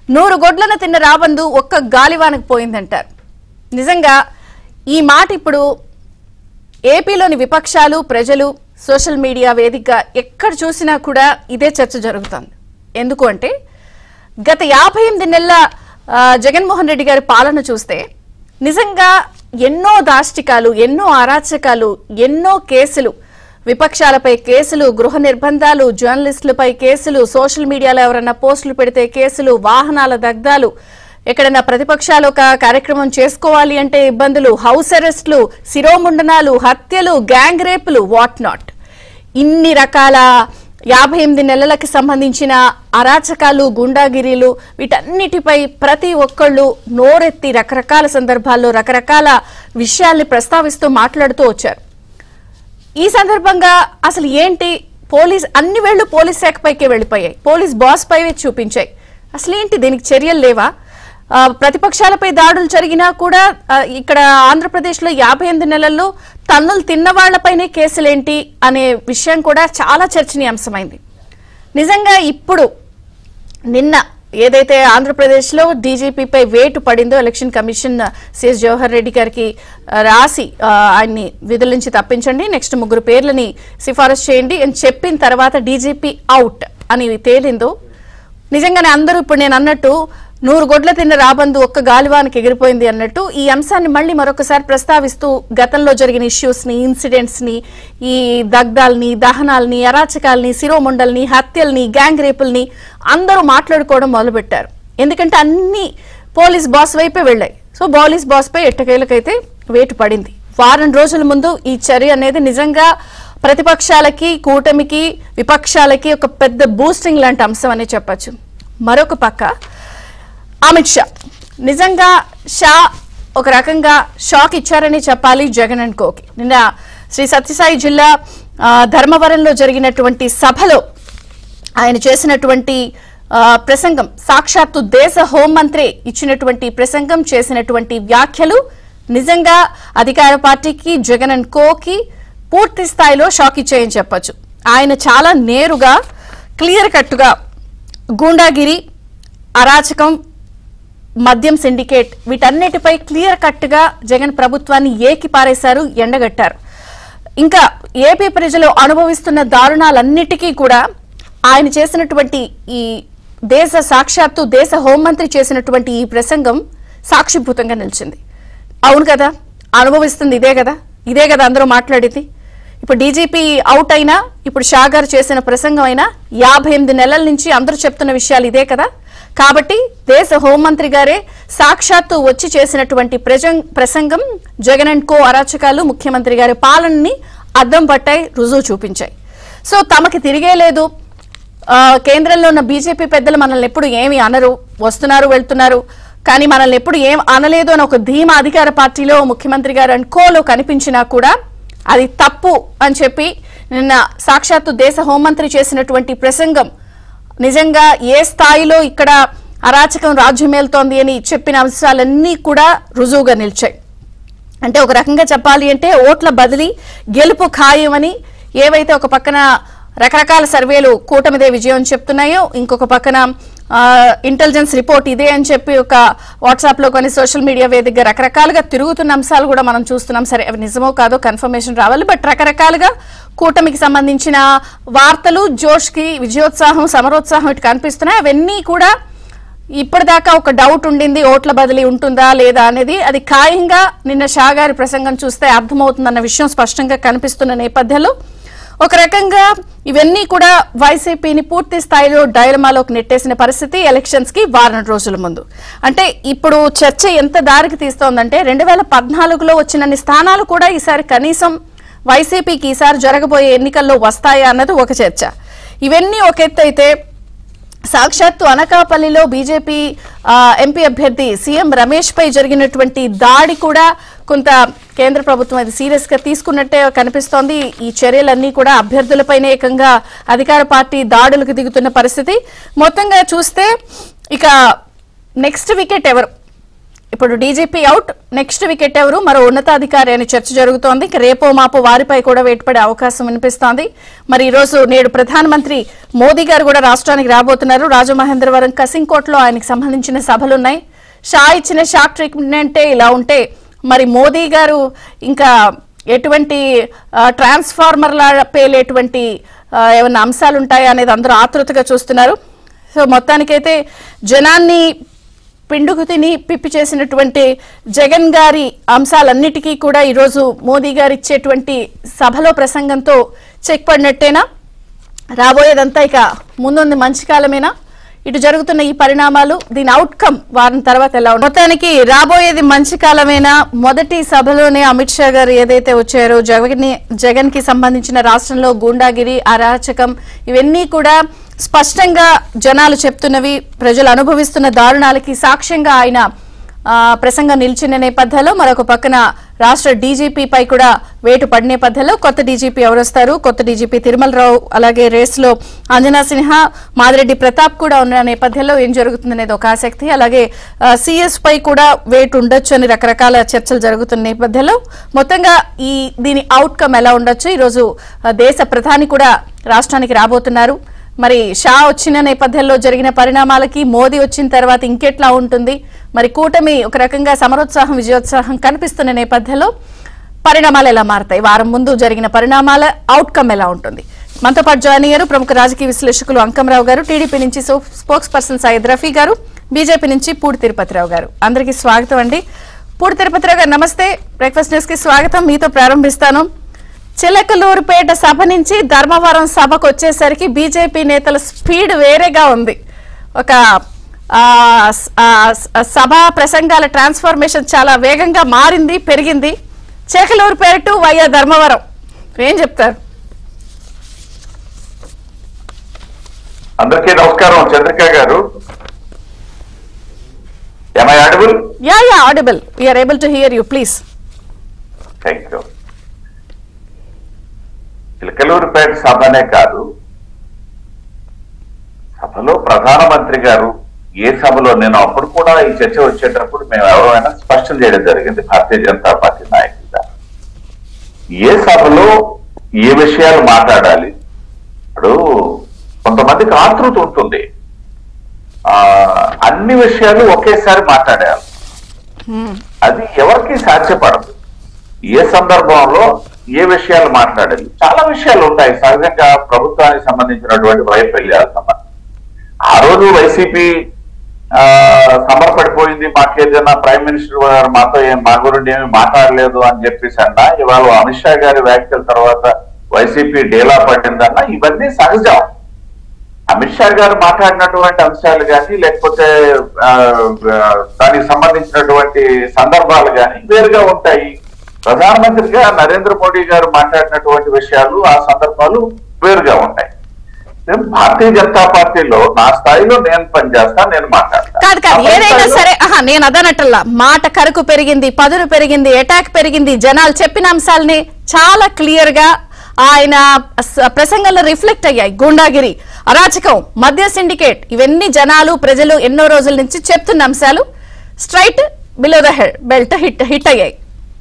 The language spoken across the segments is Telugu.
నూరు గొడ్లను తిన్న రాబందు ఒక్క గాలివానకు పోయిందంటారు నిజంగా ఈ మాట ఇప్పుడు ఏపీలోని విపక్షాలు ప్రజలు సోషల్ మీడియా వేదికగా ఎక్కడ చూసినా కూడా ఇదే చర్చ జరుగుతుంది ఎందుకు అంటే గత యాభై ఎనిమిది నెలల ఆ, జగన్మోహన్ రెడ్డి గారి పాలన చూస్తే నిజంగా ఎన్నో దాష్టికాలు ఎన్నో అరాచకాలు ఎన్నో కేసులు విపక్షాలపై కేసులు గృహ నిర్బంధాలు జర్నలిస్టులపై కేసులు సోషల్ మీడియాలో ఎవరైనా పోస్టులు పెడితే కేసులు వాహనాల దగ్ధాలు ఎక్కడైనా ప్రతిపక్షాలు ఒక కార్యక్రమం చేసుకోవాలి అంటే ఇబ్బందులు హౌస్ అరెస్టులు శిరోముండనాలు హత్యలు గ్యాంగ్ రేపులు వాట్ నాట్ ఇన్ని రకాల యాభై ఎనిమిది నెలలకి సంబంధించిన అరాచకాలు గుండాగిరీలు వీటన్నిటిపై ప్రతి ఒక్కళ్ళు నోరెత్తి రకరకాల సందర్భాల్లో రకరకాల విషయాల్ని ప్రస్తావిస్తూ మాట్లాడుతూ వచ్చారు ఈ సందర్భంగా అసలు ఏంటి పోలీస్ అన్ని వేళ్లు పోలీస్ శాఖపైకే వెళ్ళిపోయాయి పోలీస్ బాస్ పై చూపించాయి అసలు ఏంటి దీనికి చర్యలు లేవా ఆ, ప్రతిపక్షాలపై దాడులు జరిగినా కూడా ఆ, ఇక్కడ ఆంధ్రప్రదేశ్లో యాభై ఎనిమిది నెలల్లో తన్నులు తిన్న వాళ్లపైనే కేసులేంటి అనే విషయం కూడా చాలా చర్చనీయాంశమైంది నిజంగా ఇప్పుడు నిన్న ఏదైతే ఆంధ్రప్రదేశ్లో డీజీపీపై వేటు పడిందో election commission CS Jawahar Reddy గారికి ఆ, రాసి ఆ, ఆయన్ని విధుల నుంచి తప్పించండి నెక్స్ట్ ముగ్గురు పేర్లని సిఫారసు చేయండి అని చెప్పిన తర్వాత డీజీపీ అవుట్ అని తేలిందో నిజంగానే అందరూ ఇప్పుడు నేను అన్నట్టు నూరు గొడ్ల తిన్న రాబందు ఒక్క గాలివానికి ఎగిరిపోయింది అన్నట్టు ఈ అంశాన్ని మళ్ళీ మరొకసారి ప్రస్తావిస్తూ గతంలో జరిగిన ఇష్యూస్ ని ఇన్సిడెంట్స్ ని ఈ దగ్ధాల్ని దహనాల్ని అరాచకాల్ని శిరోముండల్ని హత్యల్ని గ్యాంగ్ రేపుల్ని అందరూ మాట్లాడుకోవడం మొదలుపెట్టారు ఎందుకంటే అన్ని పోలీస్ బాస్ వైపే వెళ్ళాయి సో పోలీస్ బాస్ పై ఎట్టకేలకైతే వేటు పడింది వారం రోజుల ముందు ఈ చర్య అనేది నిజంగా ప్రతిపక్షాలకి కూటమికి విపక్షాలకి ఒక పెద్ద బూస్టింగ్ లాంటి అంశం అనే చెప్పొచ్చు మరొక పక్క అమిత్ షా నిజంగా షా ఒక రకంగా షాక్ ఇచ్చారని చెప్పాలి జగన్ అండ్ కోకి నిన్న శ్రీ సత్యసాయి జిల్లా ఆ, ధర్మవరంలో జరిగినటువంటి సభలో ఆయన చేసినటువంటి ఆ, ప్రసంగం సాక్షాత్తు దేశ హోంమంత్రి ఇచ్చినటువంటి ప్రసంగం చేసినటువంటి వ్యాఖ్యలు నిజంగా అధికార పార్టీకి జగన్ అండ్ కోకి పూర్తి స్థాయిలో షాక్ ఇచ్చాయని చెప్పొచ్చు ఆయన చాలా నేరుగా క్లియర్ కట్టుగా గూండాగిరి అరాచకం మద్యం సిండికేట్ వీటన్నిటిపై క్లియర్ కట్గా జగన్ ప్రభుత్వాన్ని ఏకి పారేశారు ఎండగట్టారు ఇంకా ఏపీ ప్రజలు అనుభవిస్తున్న దారుణాలన్నిటికీ కూడా ఆయన చేసినటువంటి ఈ దేశ సాక్షాత్తు దేశ హోంమంత్రి చేసినటువంటి ఈ ప్రసంగం సాక్షిభూతంగా నిలిచింది అవును కదా అనుభవిస్తుంది ఇదే కదా ఇదే కదా అందరూ మాట్లాడేది ఇప్పుడు డీజీపీ అవుట్ అయినా ఇప్పుడు షా గారు చేసిన ప్రసంగం అయినా యాభై ఎనిమిది నెలల నుంచి అందరూ చెప్తున్న విషయాలు ఇదే కదా కాబట్టి దేశ హోంమంత్రి గారే సాక్షాత్తు వచ్చి చేసినటువంటి ప్రజం- ప్రసంగం జగన్ అండ్ కో అరాచకాలు ముఖ్యమంత్రి గారి పాలనని అద్దం పట్టాయి రుజువు చూపించాయి సో తమకి తిరిగే లేదు ఆ, కేంద్రంలో ఉన్న బీజేపీ పెద్దలు మనల్ని ఎప్పుడు ఏమి అనరు వస్తున్నారు వెళ్తున్నారు కానీ మనల్ని ఎప్పుడు ఏం అనలేదు అని ఒక ధీమా అధికార పార్టీలో ముఖ్యమంత్రి గారు అండ్ కోలో కనిపించినా కూడా అది తప్పు అని చెప్పి నిన్న సాక్షాత్తు దేశ హోంమంత్రి చేసినటువంటి ప్రసంగం నిజంగా ఏ స్థాయిలో ఇక్కడ అరాచకం రాజ్యమేలుతోంది అని చెప్పిన అంశాలన్నీ కూడా రుజువుగా నిలిచాయి అంటే ఒక రకంగా చెప్పాలి అంటే ఓట్ల బదిలీ గెలుపు ఖాయమని ఏవైతే ఒక పక్కన రకరకాల సర్వేలు కూటమిదే విజయం చెప్తున్నాయో ఇంకొక పక్కన ఆ, ఇంటెలిజెన్స్ రిపోర్ట్ ఇదే అని చెప్పి ఒక వాట్సాప్ లో కొన్ని సోషల్ మీడియా వేదికగా రకరకాలుగా తిరుగుతున్న అంశాలు కూడా మనం చూస్తున్నాం సరే అవి నిజమో కాదో కన్ఫర్మేషన్ రావాలి బట్ రకరకాలుగా కూటమికి సంబంధించిన వార్తలు జోష్ కి విజయోత్సాహం సమరోత్సాహం ఇటు కనిపిస్తున్నాయి అవన్నీ కూడా ఇప్పటిదాకా ఒక డౌట్ ఉండింది ఓట్ల బదిలీ ఉంటుందా లేదా అనేది అది ఖాయంగా నిన్న షా గారి ప్రసంగం చూస్తే అర్థమవుతుందన్న విషయం స్పష్టంగా కనిపిస్తున్న నేపథ్యంలో ఒక రకంగా ఇవన్నీ కూడా వైసీపీని పూర్తి స్థాయిలో డైలమాలోకి నెట్టేసిన పరిస్థితి ఎలక్షన్స్ కి వారం రోజుల ముందు అంటే ఇప్పుడు చర్చ ఎంత దారికి తీస్తోందంటే రెండు వేల పద్నాలుగులో వచ్చినన్ని స్థానాలు కూడా ఈసారి కనీసం వైసీపీకి ఈసారి జరగబోయే ఎన్నికల్లో వస్తాయా అన్నది ఒక చర్చ ఇవన్నీ ఒక ఎత్తు అయితే సాక్షాత్తు అనకాపల్లిలో బీజేపీ ఆ, ఎంపీ అభ్యర్థి సీఎం రమేష్ పై జరిగినటువంటి దాడి కూడా కొంత కేంద్ర ప్రభుత్వం అది సీరియస్ గా తీసుకున్నట్టే కనిపిస్తోంది ఈ చర్యలన్నీ కూడా అభ్యర్థులపైనే ఏకంగా అధికార పార్టీ దాడులకు దిగుతున్న పరిస్థితి మొత్తంగా చూస్తే ఇక నెక్స్ట్ వికెట్ ఎవరు ఇప్పుడు డీజీపీ అవుట్ నెక్స్ట్ వికెట్ ఎవరు మరో ఉన్నతాధికారి అని చర్చ జరుగుతోంది ఇక రేపో మాపో వారిపై కూడా వేటుపడే అవకాశం వినిపిస్తోంది మరి ఈ రోజు నేడు ప్రధానమంత్రి మోదీ గారు కూడా రాష్ట్రానికి రాబోతున్నారు రాజమహేంద్రవరం కసింకోట్లో ఆయనకు సంబంధించిన సభలున్నాయి షా ఇచ్చిన షాక్ ట్రీట్మెంటే ఇలా ఉంటే మరి మోదీ గారు ఇంకా ఎటువంటి ఆ, ట్రాన్స్ఫార్మర్ల పేలేటువంటి ఆ, ఏమన్నా అంశాలు ఉంటాయా అనేది అందరూ ఆతృతగా చూస్తున్నారు సో మొత్తానికైతే జనాన్ని పిండుకు తిని పిప్పి చేసినటువంటి జగన్ గారి అంశాలన్నిటికీ కూడా ఈరోజు మోదీ గారు ఇచ్చేటువంటి సభలో ప్రసంగంతో చెక్ పడినట్టేనా రాబోయేదంతా ఇక ముందుంది మంచి కాలమేనా ఇటు జరుగుతున్న ఈ పరిణామాలు దీని అవుట్కమ్ వారం తర్వాత ఎలా ఉంటుంది మొత్తానికి రాబోయేది మంచి కాలమేనా మొదటి సభలోనే అమిత్ షా గారు ఏదైతే వచ్చారో జగన్ జగన్ కి సంబంధించిన రాష్ట్రంలో గూండాగిరి అరాచకం ఇవన్నీ కూడా స్పష్టంగా జనాలు చెప్తున్నవి ప్రజలు అనుభవిస్తున్న దారుణాలకి సాక్ష్యంగా ఆయన ఆ, ప్రసంగం నిలిచిన నేపథ్యంలో మరొక పక్కన రాష్ట్ర డీజీపీపై కూడా వేటు పడిన నేపథ్యంలో కొత్త డీజీపీ ఎవరు వస్తారు కొత్త డీజీపీ తిరుమలరావు అలాగే రేసులో అంజనా సిన్హా మాదిరెడ్డి ప్రతాప్ కూడా ఉన్న నేపథ్యంలో ఏం జరుగుతుందనేది ఒక ఆసక్తి అలాగే సిఎస్ పై కూడా వేటు ఉండొచ్చు అని రకరకాల చర్చలు జరుగుతున్న నేపథ్యంలో మొత్తంగా ఈ దీని అవుట్కమ్ ఎలా ఉండొచ్చు ఈరోజు ఆ, దేశ ప్రధాని కూడా రాష్ట్రానికి రాబోతున్నారు మరి షా వచ్చిన నేపథ్యంలో జరిగిన పరిణామాలకి మోదీ వచ్చిన తర్వాత ఇంకెట్లా ఉంటుంది మరి కూటమి ఒక రకంగా సమరోత్సాహం విజయోత్సాహం కనిపిస్తున్న నేపథ్యంలో పరిణామాలు ఎలా మారతాయి వారం ముందు జరిగిన పరిణామాల అవుట్కమ్ ఎలా ఉంటుంది మనతో పాటు జాయిన్ అయ్యారు ప్రముఖ రాజకీయ విశ్లేషకులు అంకంరావు గారు టీడీపీ నుంచి స్పోక్స్ పర్సన్ సయ్యద్ రఫీ గారు బీజేపీ నుంచి పూడి తిరుపతిరావు గారు అందరికీ స్వాగతం అండి పూడి తిరుపతిరావు గారు నమస్తే బ్రేక్ఫాస్ట్ న్యూస్ కి స్వాగతం మీతో ప్రారంభిస్తాను చిలకలూరుపేట సభ నుంచి ధర్మవరం సభకు వచ్చేసరికి బీజేపీ నేతల స్పీడ్ వేరేగా ఉంది ఒక ఆ, స- ఆ, స- సభా ప్రసంగాల ట్రాన్స్ఫర్మేషన్ చాలా వేగంగా మారింది పెరిగింది చిలకలూరుపేట టు వయ్య ధర్మవరం ఏం చెప్తారు అందరికీ నమస్కారం Chandrika garu am I audible yeah yeah audible we are able to hear you please thank you Chilakaluripet సభనే కాదు సభలో ప్రధానమంత్రి గారు ఏ సభలో నేను అప్పుడు కూడా ఈ చర్చ వచ్చేటప్పుడు మేము ఎవరైనా స్పష్టం చేయడం జరిగింది భారతీయ జనతా పార్టీ నాయకులుగా ఏ సభలో ఏ విషయాలు మాట్లాడాలి ఇప్పుడు కొంతమందికి ఆతృత ఉంటుంది ఆ అన్ని విషయాలు ఒకేసారి మాట్లాడాలి అది ఎవరికి సాధ్యపడదు ఏ సందర్భంలో ఏ విషయాలు మాట్లాడాలి చాలా విషయాలు ఉంటాయి సహజంగా ప్రభుత్వానికి సంబంధించినటువంటి వైఫల్యాలు సంబంధించి ఆ రోజు వైసీపీ ఆ, సమర్పడిపోయింది మాకేదైనా ప్రైమ్ మినిస్టర్ గారు మాతో ఏం మా గురించి ఏమి మాట్లాడలేదు అని చెప్పేసి అన్నా ఇవాళ అమిత్ షా గారి వ్యాఖ్యల తర్వాత వైసీపీ డేలా పడిందన్న ఇవన్నీ సహజం అమిత్ షా గారు మాట్లాడినటువంటి అంశాలు కానీ లేకపోతే ఆ, ఆ, దానికి సంబంధించినటువంటి సందర్భాలు కానీ వేరుగా ఉంటాయి ప్రధానమంత్రిగా నరేంద్ర మోడీ గారు మాట్లాడినటువంటి విషయాలు ఆ సందర్భాలు వేరుగా ఉంటాయి నేను భారతీయ జనతా పార్టీలో నా స్థాయిలో నేను పనిచేస్తా నేను మాట్లాడతా కాదు కాదు నా ఏదైనా స్థాయిలో- సరే ఆహా నేను అదనట్టల్లా మాట కరుకు పెరిగింది పదును పెరిగింది అటాక్ పెరిగింది జనాలు చెప్పిన అంశాలని చాలా క్లియర్ గా ఆయన స- ప్రసంగంలో రిఫ్లెక్ట్ అయ్యాయి గూండాగిరి అరాచకం మద్య సిండికేట్ ఇవన్నీ జనాలు ప్రజలు ఎన్నో రోజుల నుంచి చెప్తున్న అంశాలు straight below the head belt hit hit అయ్యాయి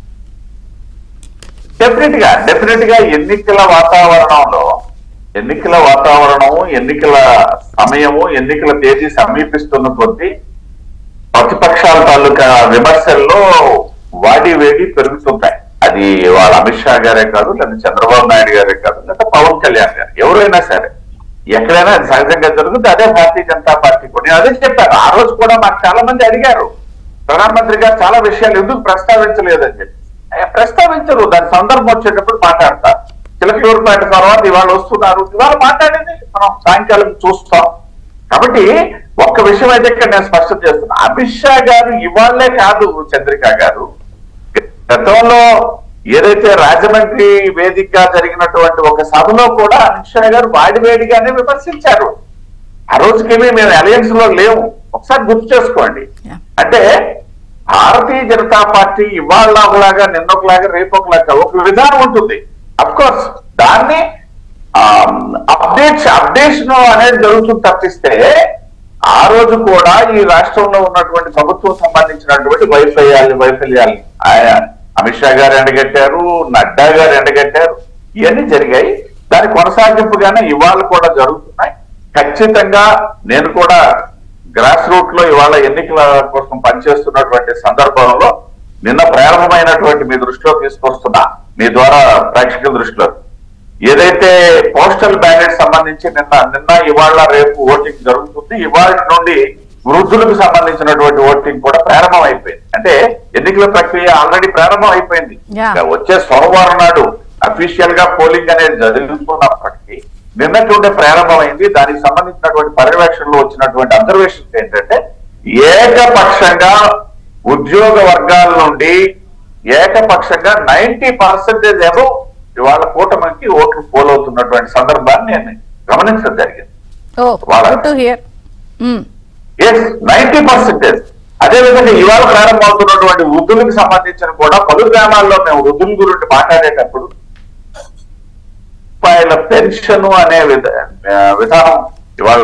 డెఫినెట్ గా డెఫినెట్ గా ఎన్నికల వాతావరణంలో ఎన్నికల వాతావరణము ఎన్నికల సమయము ఎన్నికల తేదీ సమీపిస్తున్న కొద్దీ ప్రతిపక్షాల తాలూకా విమర్శల్లో వాడి వేడి పెరుగుతుంటాయి అది వాళ్ళ అమిత్ షా గారే కాదు లేదా చంద్రబాబు నాయుడు గారే కాదు లేదా పవన్ కళ్యాణ్ గారు ఎవరైనా సరే ఎక్కడైనా అది సహజంగా జరుగుతుంది అదే భారతీయ జనతా పార్టీ కూడా నేను అదే చెప్పాను ఆ రోజు కూడా మాకు చాలా మంది అడిగారు ప్రధానమంత్రి గారు చాలా విషయాలు ఎందుకు ప్రస్తావించలేదని చెప్పి ఏ, ప్రస్తావించరు దాని సందర్భం వచ్చేటప్పుడు మాట్లాడతా చిలకలూరుపేట తర్వాత ఇవాళ వస్తున్నారు ఇవాళ మాట్లాడేది మనం సాయంకాలం చూస్తాం కాబట్టి ఒక్క విషయం అయితే ఇక్కడ నేను స్పష్టం చేస్తున్నా అమిత్ షా గారు ఇవాళ్లే కాదు చంద్రిక గారు గతంలో ఏదైతే రాజమండ్రి వేదికగా జరిగినటువంటి ఒక సభలో కూడా అమిత్ షా గారు వాడివేడిగానే విమర్శించారు ఆ రోజుకేమీ మేము అలయన్స్ లో లేవు ఒకసారి గుర్తు చేసుకోండి Yeah. అంటే భారతీయ జనతా పార్టీ ఇవాళ ఒకలాగా నిన్న ఒకలాగా రేపు ఒకలాగా ఒక విధానం ఉంటుంది అఫ్ కోర్స్ దాన్ని అప్డేట్స్ అప్డేషన్ అనేది జరుగుతుంది తప్పిస్తే ఆ రోజు కూడా ఈ రాష్ట్రంలో ఉన్నటువంటి ప్రభుత్వం సంబంధించినటువంటి వైఫల్యాలు వైఫల్యాలు ఆయన అమిత్ షా గారు ఎండగట్టారు నడ్డా గారు ఎండగట్టారు ఇవన్నీ జరిగాయి దాని కొనసాగింపుగానే ఇవాళ కూడా జరుగుతున్నాయి ఖచ్చితంగా నేను కూడా గ్రాస్ రూట్ లో ఇవాళ ఎన్నికల కోసం పనిచేస్తున్నటువంటి సందర్భంలో నిన్న ప్రారంభమైనటువంటి మీ దృష్టిలో తీసుకొస్తున్నా మీ ద్వారా ప్రేక్షకుల దృష్టిలో ఏదైతే పోస్టల్ బ్యాలెట్ సంబంధించి నిన్న నిన్న ఇవాళ రేపు ఓటింగ్ జరుగుతుంది ఇవాళ నుండి వృద్ధులకు సంబంధించినటువంటి ఓటింగ్ కూడా ప్రారంభం అయిపోయింది అంటే ఎన్నికల ప్రక్రియ ఆల్రెడీ ప్రారంభం అయిపోయింది Yeah. ఇంకా వచ్చే సోమవారం నాడు అఫీషియల్ గా పోలింగ్ అనేది జరుగుతున్నప్పటికీ నిన్నటి నుండే ప్రారంభమైంది దానికి సంబంధించినటువంటి పర్యవేక్షణలో వచ్చినటువంటి అబ్జర్వేషన్స్ ఏంటంటే ఏకపక్షంగా ఉద్యోగ వర్గాల నుండి ఏకపక్షంగా నైన్టీ పర్సెంటేజ్ ఏమో ఇవాళ కూటమికి ఓట్లు పోలవుతున్నటువంటి సందర్భాన్ని నేను గమనించడం జరిగింది ఓ వాళ్ళ- good to hear yes ninety percentage అదేవిధంగా ఇవాళ ప్రారంభమవుతున్నటువంటి వృద్ధులకు సంబంధించిన కూడా పలు గ్రామాల్లో మేము వృద్ధుల గురించి మాట్లాడేటప్పుడు రూపాయల పెన్షన్ అనే విధ- ఆ, విధానం ఇవాళ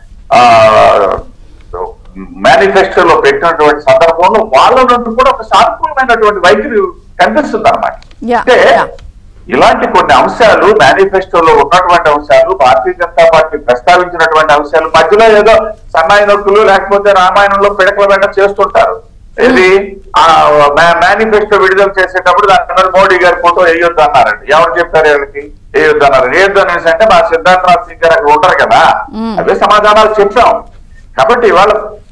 మేనిఫెస్టోలో పెట్టినటువంటి సందర్భంలో వాళ్ళ నుండి కూడా ఒక సానుకూలమైనటువంటి వైఖరి కనిపిస్తుంది అనమాట Yeah, అంటే yeah. ఇలాంటి కొన్ని అంశాలు మేనిఫెస్టోలో ఉన్నటువంటి అంశాలు భారతీయ జనతా పార్టీ ప్రస్తావించినటువంటి అంశాలు మధ్యలో ఏదో సన్నాయి నొక్కులు లేకపోతే రామాయణంలో పిడకల వెంట చేస్తుంటారు ఇది ఆ మేనిఫెస్టో విడుదల చేసేటప్పుడు దాని మీద మోడీ గారి ఫోటో వేయొద్దు అన్నారండి ఎవరు చెప్పారు వీళ్ళకి వేయొద్దు అన్నారు వేయొద్దు అనేసి అంటే మా సిద్ధార్థనాథ్ సింగ్ గారు అక్కడ ఉంటారు కదా మ్మ్. అవే సమాధానాలు చెప్పాం కాబట్టి ఇవాళ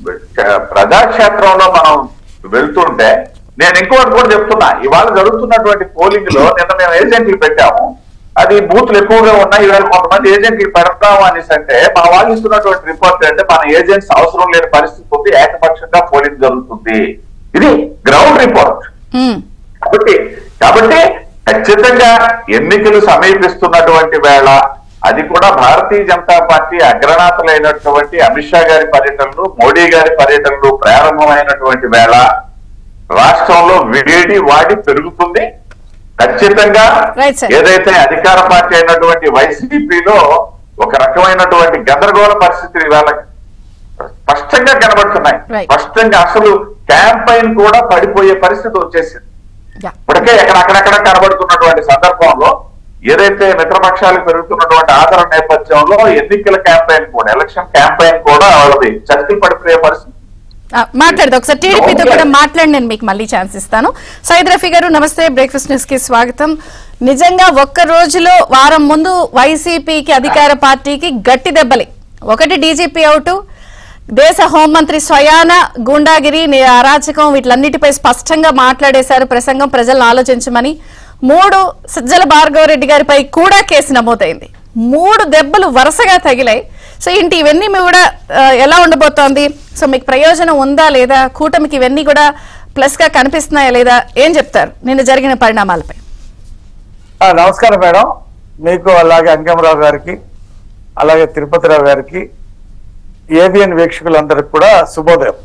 ప్రజాక్షేత్రంలో మనం వెళ్తుంటే నేను ఇంకోటి కూడా చెప్తున్నా ఇవాళ జరుగుతున్నటువంటి పోలింగ్ లో నిన్న మేము ఏజెంట్లు పెట్టాము అది బూత్లు ఎక్కువగా ఉన్నాయి ఇవాళ కొంతమంది ఏజెంట్లు పెడతాము అనేసి అంటే మా వాళ్ళు ఇస్తున్నటువంటి రిపోర్ట్ అంటే మన ఏజెంట్స్ అవసరం లేని పరిస్థితి ఉంది ఏకపక్షంగా పోలింగ్ జరుగుతుంది ఇది గ్రౌండ్ రిపోర్ట్ కాబట్టి కాబట్టి ఖచ్చితంగా ఎన్నికలు సమీపిస్తున్నటువంటి వేళ అది కూడా భారతీయ జనతా పార్టీ అగ్రనాథులైనటువంటి అమిత్ షా గారి పర్యటనలు మోడీ గారి పర్యటనలు ప్రారంభమైనటువంటి వేళ రాష్ట్రంలో వేడి వాడి పెరుగుతుంది ఖచ్చితంగా Right, sir. ఏదైతే అధికార పార్టీ అయినటువంటి వైసీపీలో ఒక రకమైనటువంటి గందరగోళ పరిస్థితులు ఇవాళ స్పష్టంగా కనబడుతున్నాయి Right. స్పష్టంగా అసలు క్యాంపైన్ కూడా పడిపోయే పరిస్థితి వచ్చేసింది యా ఇప్పటికే ఎక్కడ అక్కడక్కడ కనబడుతున్నటువంటి సందర్భంలో ఏదైతే మిత్రపక్షాలకు పెరుగుతున్నటువంటి ఆదరణ నేపథ్యంలో ఎన్నికల క్యాంపెయిన్ కూడా ఎలక్షన్ క్యాంపెయిన్ కూడా వాళ్ళది చర్చలు పడిపోయే పరిస్థితి ఆ, మాట్లాడదు ఒకసారి టీడీపీతో Okay. కూడా మాట్లాడి నేను మీకు మళ్ళీ ఛాన్స్ ఇస్తాను సైద్ రఫీ గారు నమస్తే బ్రేక్ఫాస్ట్ న్యూస్ కి స్వాగతం నిజంగా ఒక్క రోజులో వారం ముందు వైసీపీకి అధికార పార్టీకి గట్టి దెబ్బలి ఒకటి డీజీపీ అవుట్ దేశ హోంమంత్రి స్వయాన గూండాగిరి ని- అరాచకం వీటిలన్నిటిపై స్పష్టంగా మాట్లాడేశారు ప్రసంగం ప్రజలను ఆలోచించమని మూడు సజ్జల భార్గవ రెడ్డి గారిపై కూడా కేసు నమోదైంది మూడు దెబ్బలు వరుసగా తగిలాయి సో ఏంటి ఇవన్నీ మీ కూడా ఆ, ఎలా ఉండబోతోంది సో మీకు ప్రయోజనం ఉందా లేదా కూటమికి ఇవన్నీ కూడా ప్లస్ గా కనిపిస్తున్నాయా లేదా ఏం చెప్తారు నిన్న జరిగిన పరిణామాలపై ఆ, నమస్కారం మేడం మీకు అలాగే అంకమరావు గారికి అలాగే తిరుపతిరావు గారికి ఏబిఎన్ వీక్షకులందరికి కూడా శుభోదయం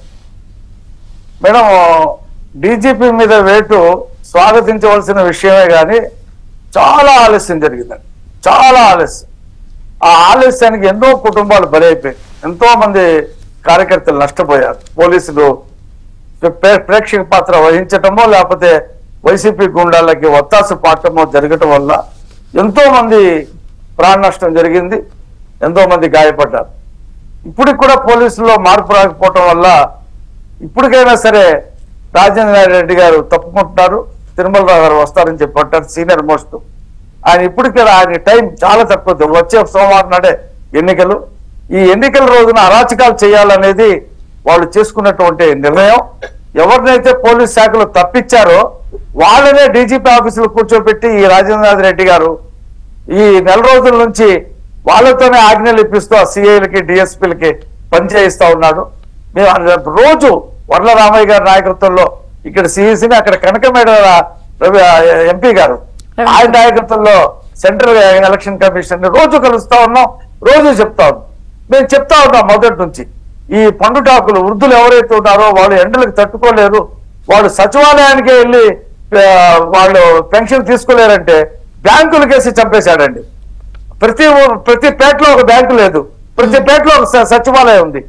మేడం డీజీపీ మీద వేటు స్వాగతించవలసిన విషయమే కానీ చాలా ఆలస్యం జరిగిందండి చాలా ఆలస్యం ఆ ఆలస్యానికి ఎన్నో కుటుంబాలు బలైపోయాయి ఎంతో మంది కార్యకర్తలు నష్టపోయారు పోలీసులు ప్రే- ప్రేక్షక పాత్ర వహించటమో లేకపోతే వైసీపీ గుండాలకి ఒత్తాసు పాడటమో జరగటం వల్ల ఎంతో మంది ప్రాణ నష్టం జరిగింది ఎంతో మంది గాయపడ్డారు ఇప్పటికి కూడా పోలీసుల్లో మార్పు రాకపోవటం వల్ల ఇప్పటికైనా సరే రాజేంద్ర రెడ్డి గారు తప్పుకుంటున్నారు తిరుమలరావు గారు వస్తారని చెప్పంటారు సీనియర్ మోస్ట్ ఆయన ఇప్పటికే ఆయన టైం చాలా తక్కువ వచ్చే సోమవారం నాడే ఎన్నికలు ఈ ఎన్నికల రోజున అరాచకాలు చేయాలనేది వాళ్ళు చేసుకున్నటువంటి నిర్ణయం ఎవరినైతే పోలీస్ శాఖలు తప్పించారో వాళ్ళనే డీజీపీ ఆఫీసులో కూర్చోబెట్టి ఈ రాజేంద్రనాథ్ రెడ్డి గారు ఈ నెల రోజుల నుంచి వాళ్ళతోనే ఆజ్ఞలు ఇప్పిస్తూ ఆ సిఐలకి డిఎస్పీలకి పనిచేయిస్తా ఉన్నాడు మేము అన్న- రోజు వర్ల రామయ్య గారి నాయకత్వంలో ఇక్కడ సిఈసిని అక్కడ కనకమేడ రవి ఎంపీ గారు ఆయన నాయకత్వంలో సెంట్రల్ ఎలక్షన్ కమిషన్ ని రోజు కలుస్తా ఉన్నాం రోజు చెప్తా ఉన్నాం మేము చెప్తా ఉన్నాం మొదటి నుంచి ఈ పండుటాకులు వృద్ధులు ఎవరైతే ఉన్నారో వాళ్ళు ఎండలకు తట్టుకోలేరు వాళ్ళు సచివాలయానికి వెళ్ళి ఆ, వాళ్ళు పెన్షన్ తీసుకోలేరంటే బ్యాంకులకేసి చంపేశాడండి ప్రతి ఊ- ప్రతి పేటలో ఒక బ్యాంకు లేదు ప్రతి పేటలో ఒక స- సచివాలయం ఉంది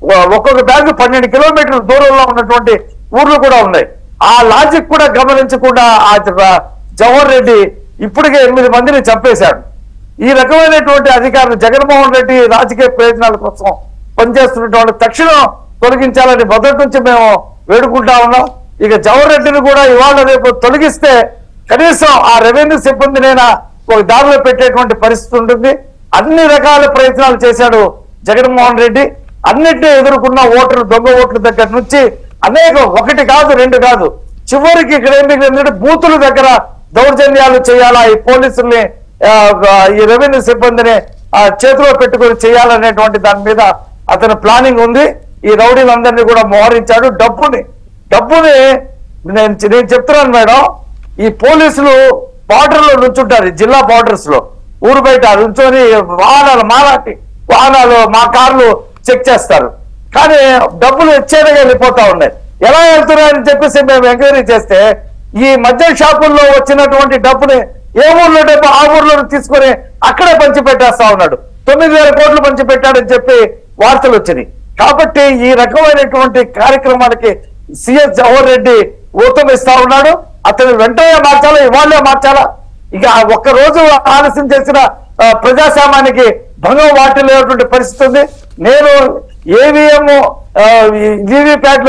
ఒ- ఒక్కొక్క బ్యాంకు పన్నెండు కిలోమీటర్ల దూరంలో ఉన్నటువంటి ఊర్లు కూడా ఉన్నాయి ఆ లాజిక్ కూడా గమనించకుండా ఆ జ- జవహర్ రెడ్డి ఇప్పటికే ఎనిమిది మందిని చంపేశాడు ఈ రకమైనటువంటి అధికారులు జగన్మోహన్ రెడ్డి రాజకీయ ప్రయోజనాల కోసం పనిచేస్తున్నటువంటి తక్షణం తొలగించాలని మొదటి నుంచి మేము వేడుకుంటా ఉన్నాం ఇక జవహర్ రెడ్డిని కూడా ఇవాళ రేపు తొలగిస్తే కనీసం ఆ రెవెన్యూ సిబ్బందినైనా ఒక దారిలో పెట్టేటువంటి పరిస్థితి ఉంటుంది అన్ని రకాల ప్రయత్నాలు చేశాడు జగన్మోహన్ రెడ్డి అన్నిటినీ ఎదుర్కొన్న ఓటర్లు దొంగ ఓట్ల దగ్గర నుంచి అనేక ఒకటి కాదు రెండు కాదు చివరికి ఇక్కడ ఏం మిగిలిందంటే బూతుల దగ్గర దౌర్జన్యాలు చేయాలా ఈ పోలీసుల్ని ఆ, ఈ రెవెన్యూ సిబ్బందిని ఆ, చేతిలో పెట్టుకొని చేయాలనేటువంటి దాని మీద అతని ప్లానింగ్ ఉంది ఈ రౌడీలందరినీ కూడా మోహరించాడు డబ్బుని డబ్బుని నేను నేను చెప్తున్నాను మేడం ఈ పోలీసులు బార్డర్ లో నుంచుంటారు ఈ జిల్లా బార్డర్స్ లో ఊరు బయట నుంచొని వాహనాలు మాలాంటి వాహనాలు మా కార్లు చెక్ చేస్తారు కానీ డబ్బులు వచ్చేదిగా వెళ్ళిపోతా ఉన్నాయి ఎలా వెళ్తున్నాయని చెప్పేసి మేము ఎంక్వైరీ చేస్తే ఈ మద్య షాపుల్లో వచ్చినటువంటి డబ్బుని ఏ ఊర్లో డబ్బు ఆ ఊర్లో తీసుకొని అక్కడే పంచి పెట్టేస్తా ఉన్నాడు తొమ్మిది వేల కోట్లు పంచి పెట్టాడని చెప్పి వార్తలు వచ్చినాయి కాబట్టి ఈ రకమైనటువంటి కార్యక్రమాలకి సిఎస్ జవహర్ రెడ్డి ఊతం ఇస్తా ఉన్నాడు అతను వెంటనే మార్చాలా ఇవాళే మార్చాలా ఇక ఆ ఒక్క రోజు ఆలస్యం చేసిన ఆ, ప్రజాస్వామ్యానికి భంగం వాటిల్లేటువంటి పరిస్థితి ఉంది నేను ఏవిఎం వివిప్యాట్లు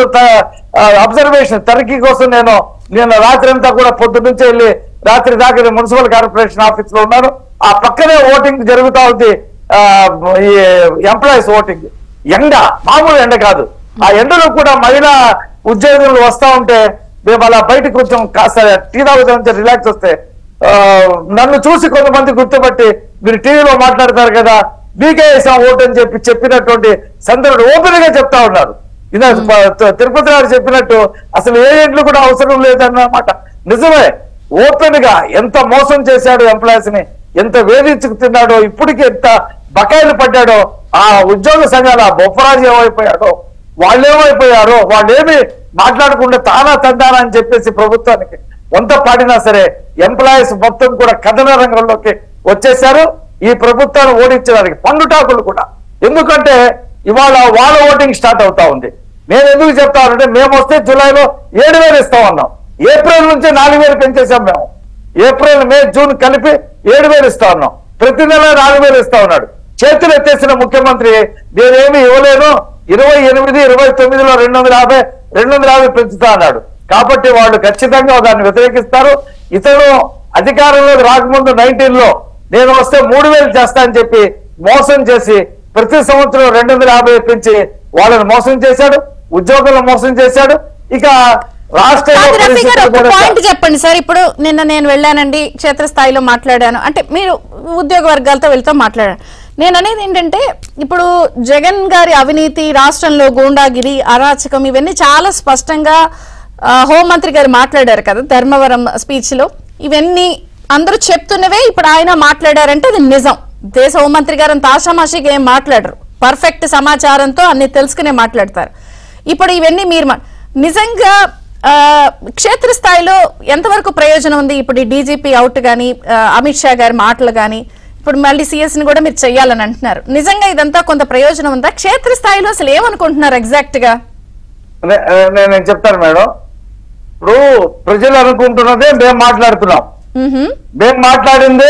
అబ్జర్వేషన్ తనిఖీ కోసం నేను నేను రాత్రి అంతా కూడా పొద్దు నుంచి వెళ్ళి రాత్రి దాకా నేను మున్సిపల్ కార్పొరేషన్ ఆఫీస్ లో ఉన్నాను ఆ పక్కనే ఓటింగ్ జరుగుతా ఉంది ఆ, ఈ ఎంప్లాయీస్ ఓటింగ్ ఎండ మామూలు ఎండ కాదు ఆ ఎండలో కూడా మహిళా ఉద్యోగులు వస్తా ఉంటే మేము అలా బయటకు కొంచెం కాస్త టీ తాగుతాం రిలాక్స్ వస్తే ఆ, నన్ను చూసి కొంతమంది గుర్తుపట్టి మీరు టీవీలో మాట్లాడతారు కదా మీకే వేసాం ఓటు అని చెప్పి చెప్పినటువంటి సందర్భం ఓపెన్ గా చెప్తా ఉన్నారు ఇది తిరుపతి గారు చెప్పినట్టు అసలు ఏజెంట్లు కూడా అవసరం లేదన్నమాట నిజమే ఓపెన్ గా ఎంత మోసం చేశాడు ఎంప్లాయీస్ ని ఎంత వేధించుకుతున్నాడో ఇప్పటికి ఎంత బకాయిలు పడ్డాడో ఆ ఉద్యోగ సంఘాల బొప్పరాజు ఏమైపోయాడో వాళ్ళు ఏమైపోయారో వాళ్ళు ఏమి మాట్లాడకుండా తానా తందానా అని చెప్పేసి ప్రభుత్వానికి వంత పాడినా సరే ఎంప్లాయీస్ మొత్తం కూడా కథన రంగంలోకి వచ్చేసారు ఈ ప్రభుత్వాన్ని ఓడించడానికి పండుటాకులు కూడా ఎందుకంటే ఇవాళ వాళ్ళ ఓటింగ్ స్టార్ట్ అవుతా ఉంది నేను ఎందుకు చెప్తానంటే మేము వస్తే జూలైలో ఏడు వేలు ఇస్తాం అన్నాం ఏప్రిల్ నుంచి నాలుగు వేలు పెంచేసాం మేము ఏప్రిల్ మే జూన్ కలిపి ఏడు వేలు ఇస్తా ఉన్నాం ప్రతి నెల నాలుగు వేలు ఇస్తా ఉన్నాడు చేతులు ఎత్తేసిన ముఖ్యమంత్రి నేనేమి ఇవ్వలేను ఇరవై ఎనిమిది ఇరవై తొమ్మిదిలో రెండు వందల యాభై రెండు వందల యాభై పెంచుతా అన్నాడు కాబట్టి వాళ్ళు ఖచ్చితంగా దాన్ని వ్యతిరేకిస్తారు ఇతను అధికారంలోకి రాకముందు నైన్టీన్ లో నేను వస్తే మూడు వేలు చేస్తా అని చెప్పి మోసం చేసి ప్రతి సంవత్సరం రెండు వందల యాభై పెంచి వాళ్ళని మోసం చేశాడు ఉద్యోగులను మోసం చేశాడు ఇక రాష్ట్ర కాదు రఫీ గారు ఒక పరిస్థితులు పాయింట్ కూడా- చెప్పండి సార్ ఇప్పుడు నిన్న నేను వెళ్ళానండి క్షేత్రస్థాయిలో మాట్లాడాను అంటే మీరు ఉద్యోగ వర్గాలతో వెళ్తూ మాట్లాడాను నేను అనేది ఏంటంటే ఇప్పుడు జగన్ గారి అవినీతి రాష్ట్రంలో గూండాగిరి అరాచకం ఇవన్నీ చాలా స్పష్టంగా ఆ, హోంమంత్రి గారు మాట్లాడారు కదా ధర్మవరం స్పీచ్ లో ఇవన్నీ అందరూ చెప్తున్నవే ఇప్పుడు ఆయన మాట్లాడారంటే అది నిజం దేశ హోంమంత్రి గారు అంత ఆషామాషిగా ఏం మాట్లాడరు పర్ఫెక్ట్ సమాచారంతో అన్ని తెలుసుకునే మాట్లాడతారు ఇప్పుడు ఇవన్నీ మీరు మా- నిజంగా ఆ, క్షేత్రస్థాయిలో ఎంతవరకు ప్రయోజనం ఉంది ఇప్పుడు ఈ డీజీపీ అవుట్ కానీ అమిత్ షా గారి మాటలు కానీ ఇప్పుడు మళ్ళీ సిఎస్ ని కూడా మీరు చెయ్యాలని అంటున్నారు నిజంగా ఇదంతా కొంత ప్రయోజనం ఉందా క్షేత్రస్థాయిలో అసలు ఏమనుకుంటున్నారు ఎగ్జాక్ట్ గా నే- నేను నేను చెప్తాను మేడం ఇప్పుడు ప్రజలు అనుకుంటున్నదే మేము మాట్లాడుతున్నాం మ్హూ. మేము మాట్లాడిందే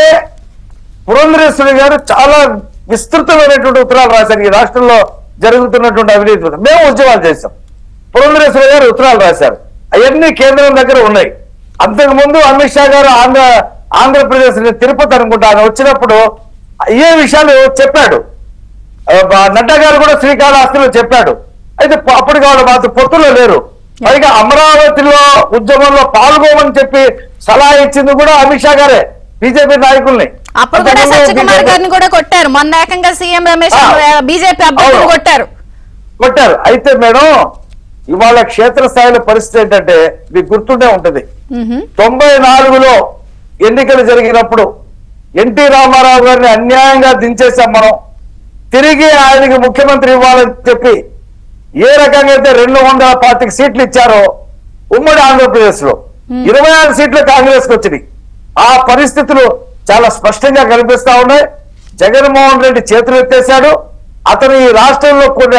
పురంధరేశ్వరి గారు చాలా విస్తృతమైనటువంటి ఉత్తరాలు రాశారు ఈ రాష్ట్రంలో జరుగుతున్నటువంటి అవినీతి మీద. మేము ఉద్యమాలు చేశాం పురంధరేశ్వరి గారు ఉత్తరాలు రాశారు అవన్నీ కేంద్రం దగ్గర ఉన్నాయి అంతకు ముందు అమిత్ షా గారు ఆంధ్ర ఆంధ్రప్రదేశ్ ని తిరుపతి అనుకుంటా ఆయన వచ్చినప్పుడు ఏ విషయాలు చెప్పాడు ఆ, బ- నడ్డా గారు కూడా శ్రీకాళహస్తిలో చెప్పాడు అయితే ప- అప్పటికి వాళ్ళు మాత్రం పొత్తులో లేరు పైగా అమరావతిలో ఉద్యమంలో పాల్గొమని చెప్పి సలహా ఇచ్చింది కూడా అమిత్ షా గారే బీజేపీ నాయకుల్ని అప్పుడు కూడా అంతకుముందు సత్యకుమార్ BJP గారిని కూడా కొట్టారు మొన్న ఏకంగా సీఎం రమేష్ ఆ. బీజేపీ అభ్యర్థిని అవును. కొట్టారు కొట్టారు అయితే మేడం ఇవాళ క్షేత్రస్థాయిలో పరిస్థితి ఏంటంటే మీకు గుర్తుండే ఉంటది మ్హూ. తొంభై నాలుగులో ఎన్నికలు జరిగినప్పుడు ఎన్టీ రామారావు గారిని అన్యాయంగా దించేశాం మనం తిరిగి ఆయనకి ముఖ్యమంత్రి ఇవ్వాలని చెప్పి ఏ రకంగా అయితే రెండు వందల పాతిక సీట్లు ఇచ్చారో ఉమ్మడి ఆంధ్రప్రదేశ్ లో ఇరవై ఆరు సీట్లు కాంగ్రెస్ కి వచ్చినాయి ఆ పరిస్థితులు చాలా స్పష్టంగా కనిపిస్తా ఉన్నాయి జగన్మోహన్ రెడ్డి చేతులు ఎత్తేశాడు అతను ఈ రాష్ట్రంలో కొన్ని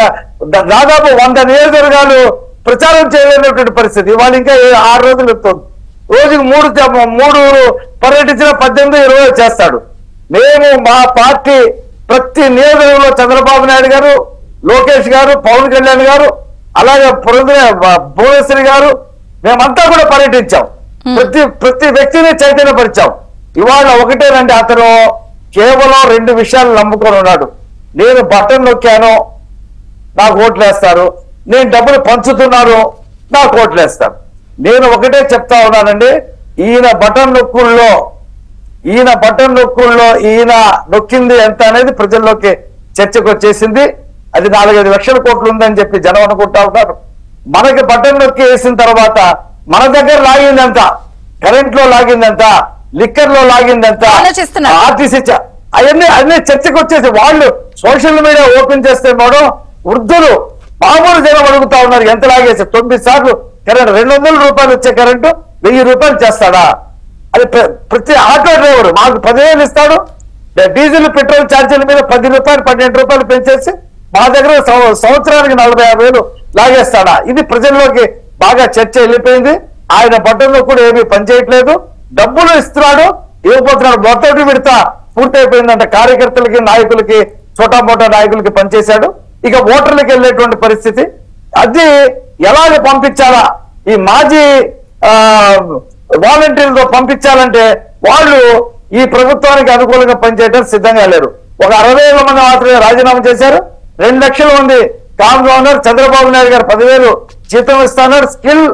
దా- దాదాపు వంద నియోజకవర్గాలు ప్రచారం చేయలేనటువంటి పరిస్థితి వాళ్ళు ఇంకా ఏ- ఆరు రోజులు ఎత్తుంది రోజుకి మూడు జ- మూడు పర్యటించిన పద్దెనిమిది ఇరవై చేస్తాడు మేము మా పార్టీ ప్రతి నియోజకవర్గంలో చంద్రబాబు నాయుడు గారు లోకేష్ గారు పవన్ కళ్యాణ్ గారు అలాగే పురంధర భువనేశ్వరి గారు మేమంతా కూడా పర్యటించాం ప్రతి ప్రతి వ్యక్తిని చైతన్యపరిచాం ఇవాళ ఒకటేనండి అతను కేవలం రెండు విషయాలు నమ్ముకొని ఉన్నాడు నేను బటన్ నొక్కాను నాకు ఓట్లు వేస్తారు నేను డబ్బులు పంచుతున్నాను నాకు ఓట్లు వేస్తారు నేను ఒకటే చెప్తా ఉన్నానండి ఈయన బటన్ నొక్కుల్లో ఈయన బటన్ నొక్కుల్లో ఈయన నొక్కింది ఎంత అనేది ప్రజల్లోకి చర్చకు వచ్చేసింది అది నాలుగైదు లక్షల కోట్లు ఉందని చెప్పి జనం అనుకుంటా ఉన్నారు మనకి బటన్ నొక్కి వేసిన తర్వాత మన దగ్గర లాగింది ఎంత కరెంట్ లో లాగింది ఎంత లిక్కర్ లో లాగింది ఎంత ఆలోచిస్తున్నారు. ఆర్టీసీ చ- అవన్నీ అన్ని చర్చకు వచ్చేసి వాళ్ళు సోషల్ మీడియా ఓపెన్ చేస్తే మేడం వృద్ధులు మామూలు జనం అడుగుతా ఉన్నారు ఎంత లాగేసి తొమ్మిది సార్లు కరెంట్ రెండు వందల రూపాయలు వచ్చే కరెంటు వెయ్యి రూపాయలు చేస్తాడా అది ప్ర- ప్రతి ఆటో డ్రైవర్ మాకు పదివేలు ఇస్తాడు డ- డీజిల్ పెట్రోల్ ఛార్జీల మీద పది రూపాయలు పన్నెండు రూపాయలు పెంచేసి మా దగ్గర సంవ- సంవత్సరానికి నలభై యాభై వేలు లాగేస్తాడా ఇది ప్రజల్లోకి బాగా చర్చ వెళ్ళిపోయింది ఆయన బట్టల్లో కూడా ఏమీ పనిచేయట్లేదు డబ్బులు ఇస్తున్నాడు ఇవ్వబోతున్నాడు మొత్తం విడతా పూర్తయిపోయిందంట కార్యకర్తలకి నాయకులకి చోటా మోటా నాయకులకి పనిచేశాడు ఇక ఓటర్లకు వెళ్ళేటువంటి పరిస్థితి అది ఎలాగ పంపించాలా ఈ మాజీ ఆ, వాలంటీర్లతో పంపించాలంటే వాళ్ళు ఈ ప్రభుత్వానికి అనుకూలంగా పనిచేయడానికి సిద్ధంగా లేరు ఒక అరవై వేల మంది మాత్రమే రాజీనామా చేశారు రెండు లక్షల మంది కామ్ గవర్నర్ చంద్రబాబు నాయుడు గారు పదివేలు జీతం ఇస్తున్నారు స్కిల్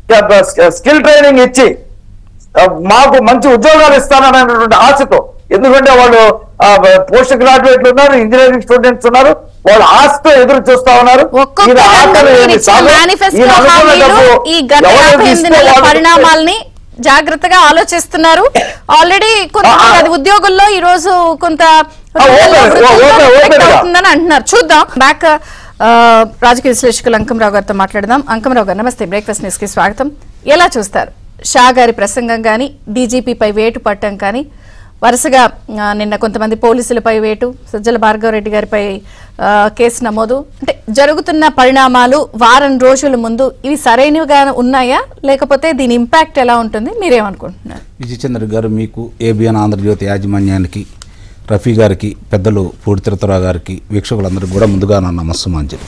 స్కిల్ ట్రైనింగ్ ఇచ్చి ఆ, మాకు మంచి ఉద్యోగాలు ఇస్తాననేటువంటి ఆశతో ఎందుకంటే వాళ్ళు పోస్ట్ గ్రాడ్యుయేట్లు ఉన్నారు ఇంజనీరింగ్ స్టూడెంట్స్ ఉన్నారు వాళ్ళు ఆశతో ఎదురు చూస్తా ఉన్నారు ఒక్కొక్క ఈయన ఆశలు రంగంలో ఏమీ ఇచ్చిన కాదు. మేనిఫెస్టో ఈయన అనుకున్న హామీలు డబ్బు ఈ గత ఎవరికి యాభై ఎనిమిది ఇస్తే నెలల వాళ్ళకి పరిణామాల్ని జాగ్రత్తగా ఆలోచిస్తున్నారు ఆల్రెడీ కొంత ఆ, ఆ. అది ఉద్యోగుల్లో ఈ రోజు కొంత ఓకే, వృత్తుల్లో ఓకే, ఓకే, affect ఓకే. అవుతుందని అంటున్నారు చూద్దాం బ్యాక్ ఆ, రాజకీయ విశ్లేషకులు అంకంరావు గారితో మాట్లాడదాం అంకంరావు గారు నమస్తే బ్రేక్ఫాస్ట్ న్యూస్ కి స్వాగతం ఎలా చూస్తారు షా గారి ప్రసంగం కానీ డీజీపీపై వేటు పట్టం కానీ వరుసగా ఆ, నిన్న కొంతమంది పోలీసులపై వేటు సజ్జల భార్గవరెడ్డి గారిపై ఆ, కేసు నమోదు అంటే జరుగుతున్న పరిణామాలు వారం రోజుల ముందు ఇవి సరైనవిగా ఉన్నాయా లేకపోతే దీని ఇంపాక్ట్ ఎలా ఉంటుంది మీరేమనుకుంటున్నారు విజయచంద్ర గారు మీకు ఏబిఎన్ ఆంధ్రజ్యోతి యాజమాన్యానికి రఫీ గారికి పెద్దలు పూడి తిరుతరావు గారికి వీక్షకులందరికీ కూడా ముందుగా నా నమస్సుమాంజలి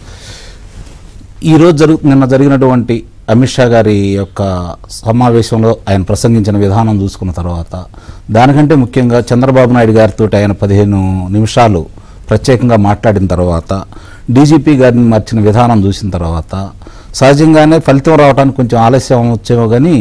ఈరోజు జరుగు నిన్న జరిగినటువంటి అమిత్ షా గారి యొక్క సమావేశంలో ఆయన ప్రసంగించిన విధానం చూసుకున్న తర్వాత దానికంటే ముఖ్యంగా చంద్రబాబు నాయుడు గారితో ఆయన పదిహేను నిమిషాలు ప్రత్యేకంగా మాట్లాడిన తర్వాత డీజీపీ గారిని మార్చిన విధానం చూసిన తర్వాత సహజంగానే ఫలితం రావడానికి కొంచెం ఆలస్యం వచ్చేమో కానీ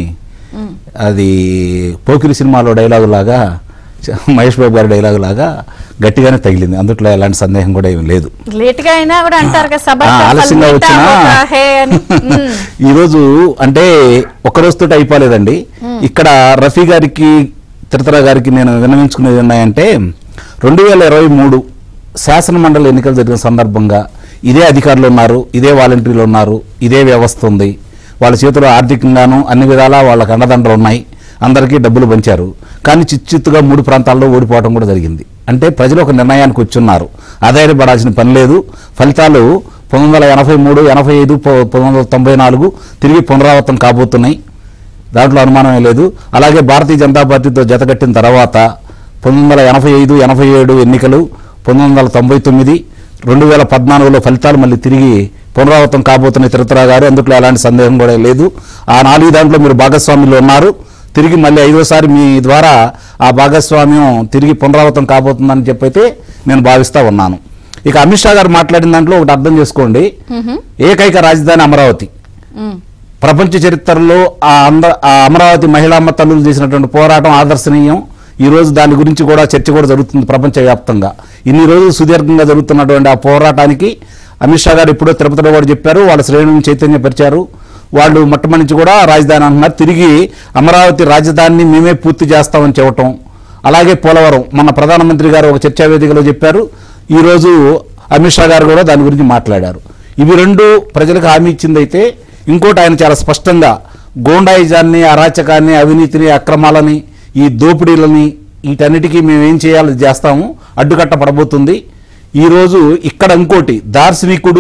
అది పోకిరి సినిమాలో డైలాగు లాగా చ- మహేష్ బాబు గారి డైలాగు లాగా గట్టిగానే తగిలింది అందుట్లో ఎలాంటి సందేహం కూడా ఏమీ లేదు లేట్ గా అయినా కూడా అంటారు కదా సభ ఆ, ఆలస్యంగా వచ్చినా హే అని మ్మ్. ఈరోజు అంటే ఒక రోజుతో అయిపోలేదండి ఇక్కడ రఫీ గారికి తిరుతరా గారికి నేను విన్నవించుకునేది ఉన్నాయంటే రెండు వేల ఇరవై మూడు శాసన మండలి ఎన్నికలు జరిగిన సందర్భంగా ఇదే అధికారులు ఉన్నారు ఇదే వాలంటీర్లు ఉన్నారు ఇదే వ్యవస్థ ఉంది వాళ్ళ చేతిలో ఆర్థికంగాను అన్ని విధాలా వాళ్ళకి అండదండలు ఉన్నాయి అందరికీ డబ్బులు పంచారు కానీ చిచ్చుత్తుగా మూడు ప్రాంతాల్లో ఓడిపోవడం కూడా జరిగింది అంటే ప్రజలు ఒక నిర్ణయానికి వచ్చున్నారు ఆదాయపడాల్సిన పని లేదు ఫలితాలు పంతొమ్మిది వందల ఎనభై మూడు ఎనభై ఐదు ప- పంతొమ్మిది వందల తొంభై నాలుగు తిరిగి పునరావృతం కాబోతున్నాయి దాంట్లో అనుమానమే లేదు అలాగే భారతీయ జనతా పార్టీతో జతకట్టిన తర్వాత పంతొమ్మిది వందల ఎనభై ఐదు ఎనభై ఏడు ఎన్నికలు పంతొమ్మిది వందల తొంభై తొమ్మిది రెండు వేల పద్నాలుగులో ఫలితాలు మళ్ళీ తిరిగి పునరావృతం కాబోతున్నాయి తిరుతరా గారు అందుట్లో ఎలాంటి సందేహం కూడా లేదు ఆ నాలుగు దాంట్లో మీరు భాగస్వాములు ఉన్నారు తిరిగి మళ్ళీ ఐదోసారి మీ ద్వారా ఆ భాగస్వామ్యం తిరిగి పునరావృతం కాబోతుందని చెప్పైతే నేను భావిస్తా ఉన్నాను ఇక అమిత్ షా గారు మాట్లాడిన దాంట్లో ఒకటి అర్థం చేసుకోండి ఏకైక రాజధాని అమరావతి మ్మ్. ప్రపంచ చరిత్రలో ఆ అంద ఆ అమరావతి మహిళామ్మ తల్లులు చేసినటువంటి పోరాటం ఆదర్శనీయం ఈ రోజు దాని గురించి కూడా చర్చ కూడా జరుగుతుంది ప్రపంచవ్యాప్తంగా ఇన్ని రోజులు సుదీర్ఘంగా జరుగుతున్నటువంటి ఆ పోరాటానికి అమిత్ షా గారు ఇప్పుడో తిరుపతిలో కూడా చెప్పారు వాళ్ళ శ్రేణులను చైతన్యపరిచారు వాళ్ళు మొట్టమొదటి నుంచి కూడా రాజధాని అంటున్నారు తిరిగి అమరావతి రాజధానిని మేమే పూర్తి చేస్తామని చెప్పటం అలాగే పోలవరం మన ప్రధానమంత్రి గారు ఒక చర్చా వేదికలో చెప్పారు ఈరోజు అమిత్ షా గారు కూడా దాని గురించి మాట్లాడారు ఇవి రెండు ప్రజలకు హామీ ఇచ్చిందైతే ఇంకోటి ఆయన చాలా స్పష్టంగా గోండాయిజాన్ని అరాచకాన్ని అవినీతిని అక్రమాలని ఈ దోపిడీలని వీటన్నిటికీ మేము ఏం చేయాలో చేస్తాము అడ్డుకట్ట పడబోతుంది ఈరోజు ఇక్కడ ఇంకోటి దార్శనికుడు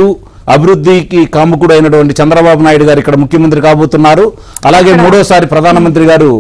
అభివృద్ధికి కాముకుడు అయినటువంటి చంద్రబాబు నాయుడు గారు ఇక్కడ ముఖ్యమంత్రి కాబోతున్నారు అలాగే మూడోసారి ప్రధానమంత్రి గారు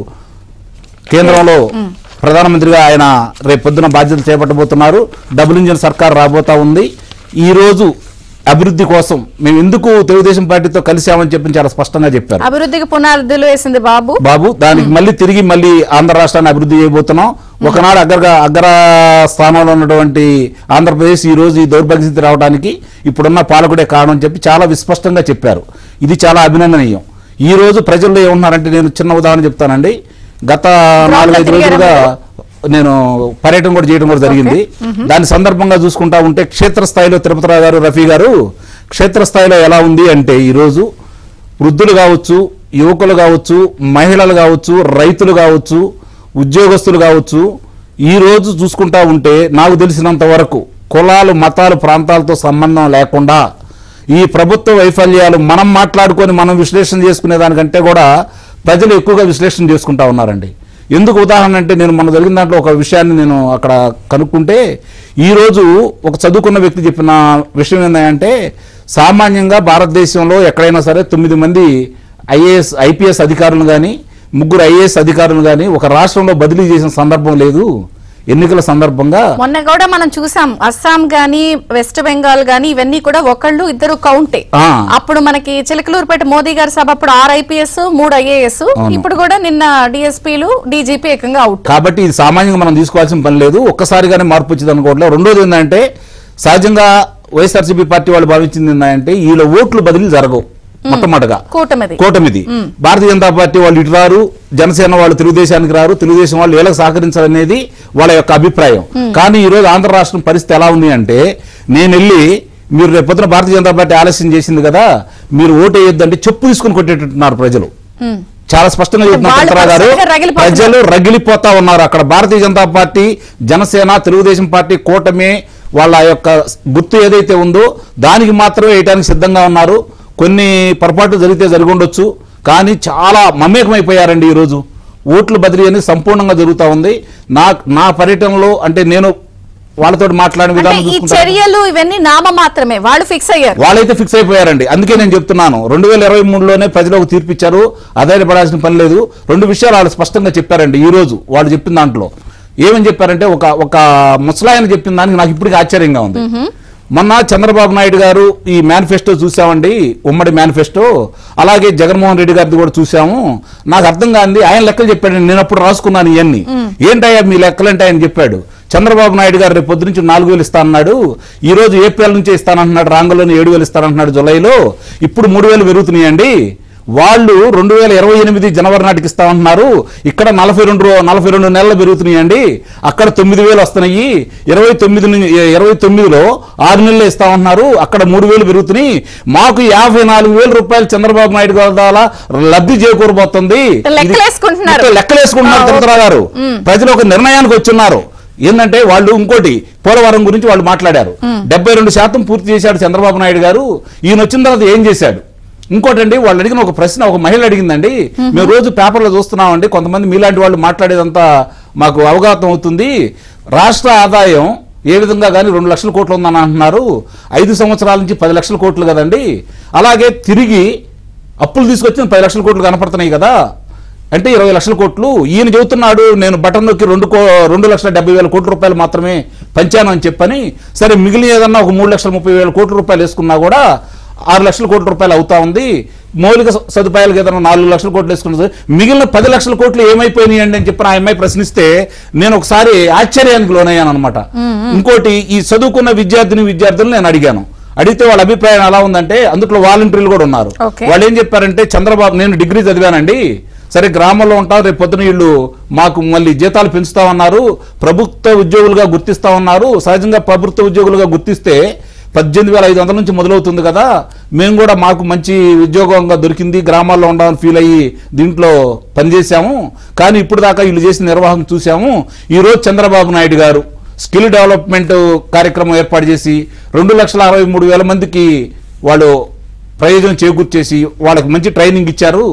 కేంద్రంలో ప్రధానమంత్రిగా ఆయన రేపు పొద్దున బాధ్యతలు చేపట్టబోతున్నారు డబుల్ ఇంజిన్ సర్కార్ రాబోతా ఉంది ఈ రోజు అభివృద్ధి కోసం మేము ఎందుకు తెలుగుదేశం పార్టీతో కలిసామని చెప్పి చాలా స్పష్టంగా చెప్పారు అభివృద్ధికి పునాదులు వేసింది బాబు బాబు దానికి మళ్ళీ తిరిగి మళ్ళీ ఆంధ్ర రాష్ట్రాన్ని అభివృద్ధి చేయబోతున్నాం ఒకనాడు అగ్ర అగ్ర స్థానంలో ఉన్నటువంటి ఆంధ్రప్రదేశ్ ఈ రోజు ఈ దౌర్భాగ్య స్థితి రావడానికి ఇప్పుడున్న పాలకుడే కారణం అని చెప్పి చాలా విస్పష్టంగా చెప్పారు ఇది చాలా అభినందనీయం ఈ రోజు ప్రజల్లో ఏమన్నారంటే నేను చిన్న ఉదాహరణ చెప్తానండి గత నాలుగైదు తిరిగారా రోజులుగా నేను పర్యటన కూడా చేయడం కూడా జరిగింది దాని సందర్భంగా చూసుకుంటా ఉంటే క్షేత్రస్థాయిలో తిరుపతిరావు గారు రఫీ గారు క్షేత్రస్థాయిలో ఎలా ఉంది అంటే ఈరోజు వృద్ధులు కావచ్చు యువకులు కావచ్చు మహిళలు కావచ్చు రైతులు కావచ్చు ఉద్యోగస్తులు కావచ్చు ఈ రోజు చూసుకుంటా ఉంటే నాకు తెలిసినంత వరకు కులాలు మతాలు ప్రాంతాలతో సంబంధం లేకుండా ఈ ప్రభుత్వ వైఫల్యాలు మనం మాట్లాడుకొని మనం విశ్లేషణ చేసుకునే దానికంటే కూడా ప్రజలు ఎక్కువగా విశ్లేషణ చేసుకుంటా ఉన్నారండి ఎందుకు ఉదాహరణ అంటే నేను మన జరిగిన దాంట్లో ఒక విషయాన్ని నేను అక్కడ కనుక్కుంటే ఈరోజు ఒక చదువుకున్న వ్యక్తి చెప్పిన విషయం ఏంటంటే సామాన్యంగా భారతదేశంలో ఎక్కడైనా సరే తొమ్మిది మంది ఐఏఎస్ ఐపీఎస్ అధికారులు కానీ ముగ్గురు ఐఏఎస్ అధికారులు కానీ ఒక రాష్ట్రంలో బదిలీ చేసిన సందర్భం లేదు ఎన్నికల సందర్భంగా మొన్న కూడా మనం చూసాం అస్సాం గానీ వెస్ట్ బెంగాల్ గానీ ఇవన్నీ కూడా ఒకళ్ళు ఇద్దరు కౌంటే ఆ. అప్పుడు మనకి చిలకలూరుపేట మోదీ గారి సభ అప్పుడు ఆరు ఐపీఎస్ మూడు ఐఏఎస్ అవును. ఇప్పుడు కూడా నిన్న డిఎస్పీలు డీజీపీ ఏకంగా అవుట్ కాబట్టి ఇది సామాన్యంగా మనం తీసుకోవాల్సిన పని లేదు ఒక్కసారిగానే మార్పు వచ్చింది అనుకోవట్లేదు రెండోది ఏంటంటే సహజంగా వైఎస్ఆర్సీపీ పార్టీ వాళ్ళు భావించింది ఏంటంటే వీళ్ళ ఓట్లు బదిలీ జరగవు మొట్టమొదటిగా కూటమిది కూటమిది భారతీయ జనతా పార్టీ వాళ్ళు ఇటు రారు జనసేన వాళ్ళు తెలుగుదేశానికి రారు తెలుగుదేశం వాళ్ళు వీళ్ళకి సహకరించాలనేది వాళ్ళ యొక్క అభిప్రాయం కానీ ఈ రోజు ఆంధ్ర రాష్ట్రం పరిస్థితి ఎలా ఉంది అంటే నేను వెళ్ళి మీరు రేపు పొద్దున భారతీయ జనతా పార్టీ ఆలస్యం చేసింది కదా మీరు ఓటు వేయొద్దంటే చెప్పు తీసుకుని కొట్టేటట్టున్నారు ప్రజలు ఉమ్. చాలా స్పష్టంగా చెప్తున్నారు వాళ్ళు చంద్రరావు గారు పర్సనల్గా రగిలిపోతున్నారు. ప్రజలు రగిలిపోతా ఉన్నారు అక్కడ భారతీయ జనతా పార్టీ జనసేన తెలుగుదేశం పార్టీ కూటమి వాళ్ళ యొక్క గుర్తు ఏదైతే ఉందో దానికి మాత్రమే వేయడానికి సిద్ధంగా ఉన్నారు కొన్ని పొరపాట్లు జరిగితే జరిగి ఉండొచ్చు కానీ చాలా మమేకమైపోయారండి ఈరోజు ఓట్ల బదిలీ అనేది సంపూర్ణంగా జరుగుతూ ఉంది నా నా పర్యటనలో అంటే నేను వాళ్ళతో మాట్లాడిన అంటే విధానం ఈ చూసుకుంటే చర్యలు ఇవన్నీ నామ మాత్రమే వాళ్ళు ఫిక్స్ అయ్యారు వాళ్ళైతే ఫిక్స్ అయిపోయారండి అందుకే నేను చెప్తున్నాను రెండు వేల ఇరవై మూడులోనే ప్రజలకు తీర్పిచ్చారు అధైర్యపడాల్సిన పని లేదు రెండు విషయాలు వాళ్ళు స్పష్టంగా చెప్పారండి ఈ రోజు వాళ్ళు చెప్పిన దాంట్లో ఏమని చెప్పారంటే ఒక ఒక ముసలాయన చెప్పిన దానికి నాకు ఇప్పటికీ ఆశ్చర్యంగా ఉంది మొన్న చంద్రబాబు నాయుడు గారు ఈ మేనిఫెస్టో చూసామండి ఉమ్మడి మేనిఫెస్టో అలాగే జగన్మోహన్ రెడ్డి గారిది కూడా చూసాము నాకు అర్థం కాంది ఆయన లెక్కలు చెప్పాడు నేను అప్పుడు రాసుకున్నాను ఇవన్నీ ఏంటయ్యా మీ లెక్కలంటే ఆయన చెప్పాడు చంద్రబాబు నాయుడు గారు రేపు పొద్దు నుంచి నాలుగు వేలు ఇస్తానన్నాడు ఈ రోజు ఏప్రిల్ నుంచే ఇస్తానంటున్నాడు రాంగంలోనే ఏడు వేలు ఇస్తానంటున్నాడు జులైలో ఇప్పుడు మూడు వేలు పెరుగుతున్నాయండి వాళ్ళు రెండు వేల ఇరవై ఎనిమిది జనవరి నాటికి ఇస్తామంటున్నారు ఇక్కడ నలభై రెండు రో- నలభై రెండు నెలలు పెరుగుతున్నాయండి అక్కడ తొమ్మిది వేలు వస్తున్నాయి ఇరవై తొమ్మిది నుంచి ఇరవై తొమ్మిదిలో ఆరు నెలలు ఇస్తామంటున్నారు అక్కడ మూడు వేలు పెరుగుతున్నాయి మాకు యాభై నాలుగు వేల రూపాయలు చంద్రబాబు నాయుడు గారి ద్వారా లబ్ధి చేకూరబోతుంది ఇది- లెక్కలేసుకుంటున్నారు. మొత్తం లెక్కలేసుకుంటున్నారు ఆ, ఓకే. చంద్రరావు గారు ప్రజలు ఒక నిర్ణయానికి వచ్చున్నారు ఏంటంటే వాళ్ళు ఇంకోటి పోలవరం గురించి వాళ్ళు మాట్లాడారు డెబ్బై రెండు శాతం పూర్తి చేశాడు చంద్రబాబు నాయుడు గారు ఈయన వచ్చిన తర్వాత ఏం చేశాడు ఇంకోటండి వాళ్ళు అడిగిన ఒక ప్రశ్న ఒక మహిళ అడిగిందండి మేము రోజు పేపర్లో చూస్తున్నామండి కొంతమంది మీలాంటి వాళ్ళు మాట్లాడేదంతా మాకు అవగాహన అవుతుంది రాష్ట్ర ఆదాయం ఏ విధంగా కానీ రెండు లక్షల కోట్లు ఉందని అంటున్నారు ఐదు సంవత్సరాల నుంచి పది లక్షల కోట్లు కదండి అలాగే తిరిగి అప్పులు తీసుకొచ్చిన పది లక్షల కోట్లు కనపడుతున్నాయి కదా అంటే ఇరవై లక్షల కోట్లు ఈయన చెబుతున్నాడు నేను బటన్ నొక్కి రెండు కో రెండు లక్షల డెబ్బై వేల కోట్ల రూపాయలు మాత్రమే పంచాను అని చెప్పని సరే మిగిలిన ఏదన్నా ఒక మూడు లక్షల ముప్పై వేల కోట్ల రూపాయలు వేసుకున్నా కూడా ఆరు లక్షల కోట్ల రూపాయలు అవుతా ఉంది మౌలిక స- సదుపాయాలకు ఏదైనా నాలుగు లక్షల కోట్లు వేసుకున్నా సరే, మిగిలిన పది లక్షల కోట్లు ఏమైపోయినాయి అండి అని చెప్పిన ఆ అమ్మాయి ప్రశ్నిస్తే నేను ఒకసారి ఆశ్చర్యానికి లోనయ్యాను అనమాట ఇంకోటి ఈ చదువుకున్న విద్యార్థిని విద్యార్థులు నేను అడిగాను అడిగితే వాళ్ళ అభిప్రాయం ఎలా ఉందంటే అందులో వాలంటీర్లు కూడా ఉన్నారు Okay. వాళ్ళు ఏం చెప్పారంటే చంద్రబాబు నేను డిగ్రీ చదివానండి సరే గ్రామంలో ఉంటారు రేపు పొద్దున వీళ్ళు మాకు మళ్ళీ జీతాలు పెంచుతామన్నారు ప్రభుత్వ ఉద్యోగులుగా గుర్తిస్తామన్నారు సహజంగా ప్రభుత్వ ఉద్యోగులుగా గుర్తిస్తే పద్దెనిమిది వేల ఐదు వందల నుంచి మొదలవుతుంది కదా మేము కూడా మాకు మంచి ఉద్యోగంగా దొరికింది గ్రామాల్లో ఉండాలని ఫీల్ అయ్యి దీంట్లో పనిచేశాము కానీ ఇప్పుడు దాకా వీళ్ళు చేసిన నిర్వాహం చూసాము ఈ రోజు చంద్రబాబు నాయుడు గారు స్కిల్ డెవలప్మెంట్ కార్యక్రమం ఏర్పాటు చేసి రెండు లక్షల అరవై మూడు వేల మందికి వాళ్ళు ప్రయోజనం చేకూర్చేసి వాళ్ళకి మంచి ట్రైనింగ్ ఇచ్చారు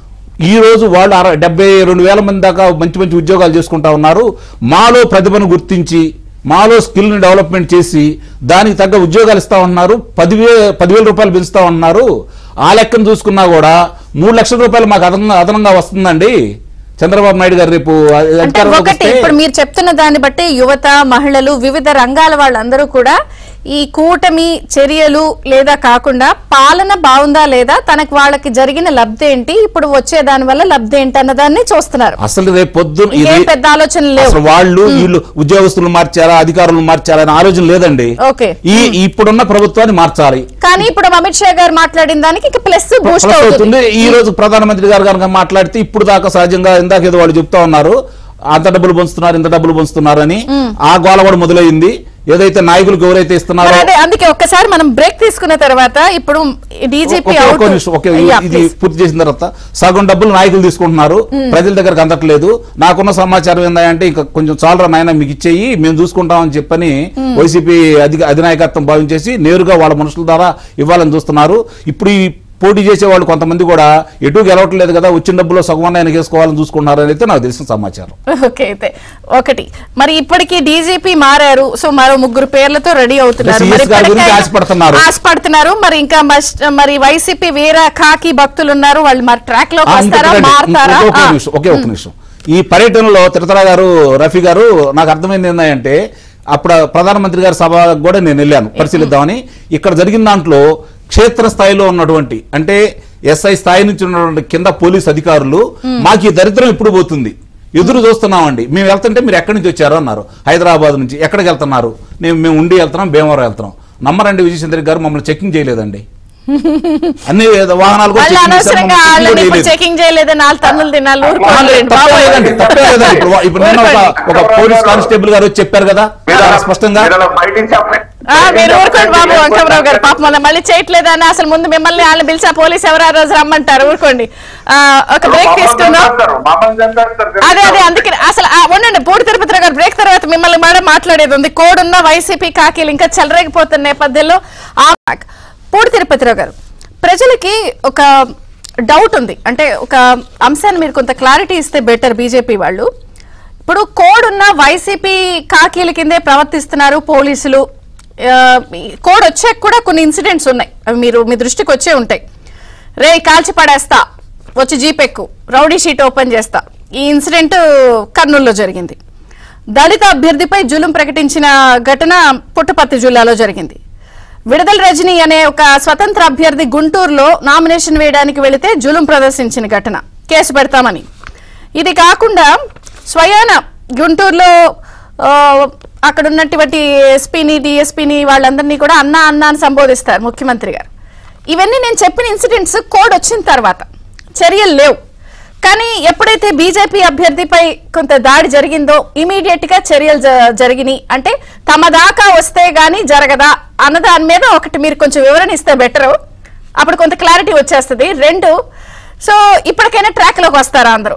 ఈ రోజు వాళ్ళు అర డెబ్బై రెండు వేల మంది దాకా మంచి మంచి ఉద్యోగాలు చేసుకుంటా ఉన్నారు మాలో ప్రతిభను గుర్తించి మాలో స్కిల్ని డెవలప్మెంట్ చేసి దానికి తగ్గ ఉద్యోగాలు ఇస్తా ఉన్నారు పదివే పదివేల రూపాయలు పెంచుతా ఉన్నారు ఆ లెక్కను చూసుకున్నా కూడా మూడు లక్షల రూపాయలు మాకు అదనంగా అదనంగా వస్తుందండి చంద్రబాబు నాయుడు గారు రేపు అంటే అధికారంలోకి ఒకటి వస్తే- ఇప్పుడు మీరు చెప్తున్న దాన్ని బట్టి యువత మహిళలు వివిధ రంగాల వాళ్ళందరూ కూడా ఈ కూటమి చర్యలు లేదా కాకుండా పాలన బాగుందా లేదా తనకు వాళ్ళకి జరిగిన లబ్ధి ఏంటి ఇప్పుడు వచ్చే దాని వల్ల లబ్ధి ఏంటి అన్నదాన్ని చూస్తున్నారు అసలు రేపు పొద్దున ఇంకేం ఇది పెద్ద ఆలోచనలు లేవు అసలు వాళ్ళు వీళ్ళు ఉద్యోగస్తులు మార్చారా అధికారులు మార్చారా అనే ఆలోచన లేదండి ఓకే. ఈ ఇప్పుడున్న ప్రభుత్వాన్ని మార్చాలి కానీ ఇప్పుడు అమిత్ షా గారు మాట్లాడిన దానికి ఇక ప్లస్ బూస్ట్ ప్లస్ అవుతుంది అవుతుంది ఈ రోజు ప్రధానమంత్రి గారు కనుక మాట్లాడితే ఇప్పుడు దాకా సహజంగా ఇందాక ఏదో వాళ్ళు చెప్తా ఉన్నారు అంత డబ్బులు పంచుతున్నారు ఇంత డబ్బులు పంచుతున్నారు అని ఆ గోల కూడా మొదలైంది ఏదైతే నాయకులకు ఎవరైతే ఇస్తున్నారో మరి అదే అందుకే ఒక్కసారి మనం బ్రేక్ తీసుకున్న తర్వాత ఇప్పుడు డీజీపీ ఒకే- అవుట్ ఒక్క నిమిషం, ఒకే, ఇది పూర్తి చేసిన తర్వాత సగం డబ్బులు నాయకులు తీసుకుంటున్నారు ప్రజల దగ్గరకు అందట్లేదు నాకున్న సమాచారం ఏంటంటే ఇంకా కొంచెం చాలరా నాయన మీకు ఇచ్చేయి మేము చూసుకుంటామని చెప్పని వైసీపీ అధిక అధినాయకత్వం భావించేసి నేరుగా వాళ్ళ మనుషుల ద్వారా ఇవ్వాలని చూస్తున్నారు ఇప్పుడు ఈ పోటీ చేసే వాళ్ళు కొంతమంది కూడా ఎటు గెలవట్లేదు కదా వచ్చిన డబ్బులో సగం ఆయన వేసుకోవాలని చూసుకుంటున్నారు అని అయితే నాకు తెలిసిన సమాచారం ఓకే అయితే ఒకటి మరి ఇప్పటికి డీజీపీ మారారు సో మరో ముగ్గురు పేర్లతో రెడీ అవుతున్నారు అంటే మరి CS గారి గురించి ఇప్పటికైనా ఆశపడుతున్నారు. ఆశపడుతున్నారు మరి ఇంకా మస్ట్- మరి వైసీపీ వేరే కాకి భక్తులు ఉన్నారు వాళ్ళు మరి ట్రాక్ లోకి ఆ, వస్తారా ఇంకొకటి, మారుతారా ఇంకొక ఆ. నిమిషం, ఒకే ఒక్క నిమిషం ఈ పర్యటనలో తిరుతల గారు రఫీ గారు నాకు అర్థమైంది ఏంటంటే అప్పుడు ప్రధానమంత్రి గారి సభ కూడా నేను వెళ్ళాను పరిశీలిద్దామని ఇక్కడ జరిగిన దాంట్లో క్షేత్ర స్థాయిలో ఉన్నటువంటి అంటే ఎస్ఐ స్థాయి నుంచి ఉన్నటువంటి కింద పోలీస్ అధికారులు మాకు ఈ దరిద్రం ఎప్పుడు పోతుంది ఎదురు చూస్తున్నామండి మేము వెళ్తుంటే మీరు ఎక్కడి నుంచి వచ్చారు అన్నారు హైదరాబాద్ నుంచి ఎక్కడికి వెళ్తున్నారు నేను మేము ఉండి వెళ్తున్నాం భీమవరం వెళ్తున్నాం నమ్మరండి విజయచంద్ర గారు మమ్మల్ని చెకింగ్ చేయలేదండి అన్ని వాహనాలు కూడా వాళ్ళు checking చేశారు, అనవసరంగా మమ్మల్ని checking వాళ్ళని కూడా ఇప్పుడు చేయలేదు. చెకింగ్ చేయలేదని నాలుగు తన్నులు తినాలి ఆ, లేదు, తప్పే లేదండి తప్పే లేదండి ఇప్పుడు వా- ఇప్పుడు నిన్న ఒక ఒక పోలీస్ కానిస్టేబుల్ గారు వచ్చి చెప్పారు కదా మీరు చాలా అలా- స్పష్టంగా మీరు అలా బయటికి చెప్పండి ఆ, మీరు ఊరుకోండి బాబు వంకమరావు గారు పాపం అలా మళ్ళీ చేయట్లేదని అసలు ముందు మిమ్మల్ని వాళ్ళని పిలిచి ఆ పోలీస్ ఎవరు ఆ రోజు రమ్మంటారు ఊరుకోండి ఆ, ఒక బ్రేక్ తీసుకుందాం అదే అదే అందుకే అసలు ఆ, ఉండండి పూడి తిరుపతి గారు బ్రేక్ తర్వాత మిమ్మల్ని మేడం మాట్లాడేది ఉంది కోడున్న వైసీపీ కాకీలు ఇంకా చెలరేగిపోతున్న నేపథ్యంలో ఆ పూడి తిరుపతిరావు గారు ప్రజలకి ఒక డౌట్ ఉంది అంటే ఒక అంశాన్ని మీరు కొంత క్లారిటీ ఇస్తే బెటర్ బీజేపీ వాళ్ళు ఇప్పుడు కోడ్ ఉన్న వైసీపీ కాకీల కిందే ప్రవర్తిస్తున్నారు పోలీసులు ఆ, ఈ కోడ్ వచ్చాక కూడా కొన్ని ఇన్సిడెంట్స్ ఉన్నాయి అవి మీరు మీ దృష్టికి వచ్చే ఉంటాయి రే కాల్చి పడేస్తా వచ్చి జీపెక్కు రౌడీ షీట్ ఓపెన్ చేస్తా ఈ ఇన్సిడెంట్ కర్నూలులో జరిగింది దళిత అభ్యర్థిపై జులుం ప్రకటించిన ఘటన పుట్టపర్తి జిల్లాలో జరిగింది విడుదల రజని అనే ఒక స్వతంత్ర అభ్యర్థి గుంటూరులో నామినేషన్ వేయడానికి వెళితే జులుం ప్రదర్శించిన ఘటన కేసు పెడతామని ఇది కాకుండా స్వయాన గుంటూరులో ఆ, అక్కడ ఉన్నటువంటి ఎస్పీని డిఎస్పీని వాళ్ళందరినీ కూడా అన్న అన్న అని సంబోధిస్తారు ముఖ్యమంత్రి గారు ఇవన్నీ నేను చెప్పిన ఇన్సిడెంట్స్ కోడ్ వచ్చిన తర్వాత చర్యలు లేవు కానీ ఎప్పుడైతే బీజేపీ అభ్యర్థిపై కొంత దాడి జరిగిందో ఇమీడియట్ గా చర్యలు జ- జరిగినాయి అంటే తమ దాకా వస్తే గానీ జరగదా అన్న దాని మీద ఒకటి మీరు కొంచెం వివరణ ఇస్తే బెటరు అప్పుడు కొంత క్లారిటీ వచ్చేస్తుంది రెండు సో ఇప్పటికైనా ట్రాక్ లోకి వస్తారా అందరూ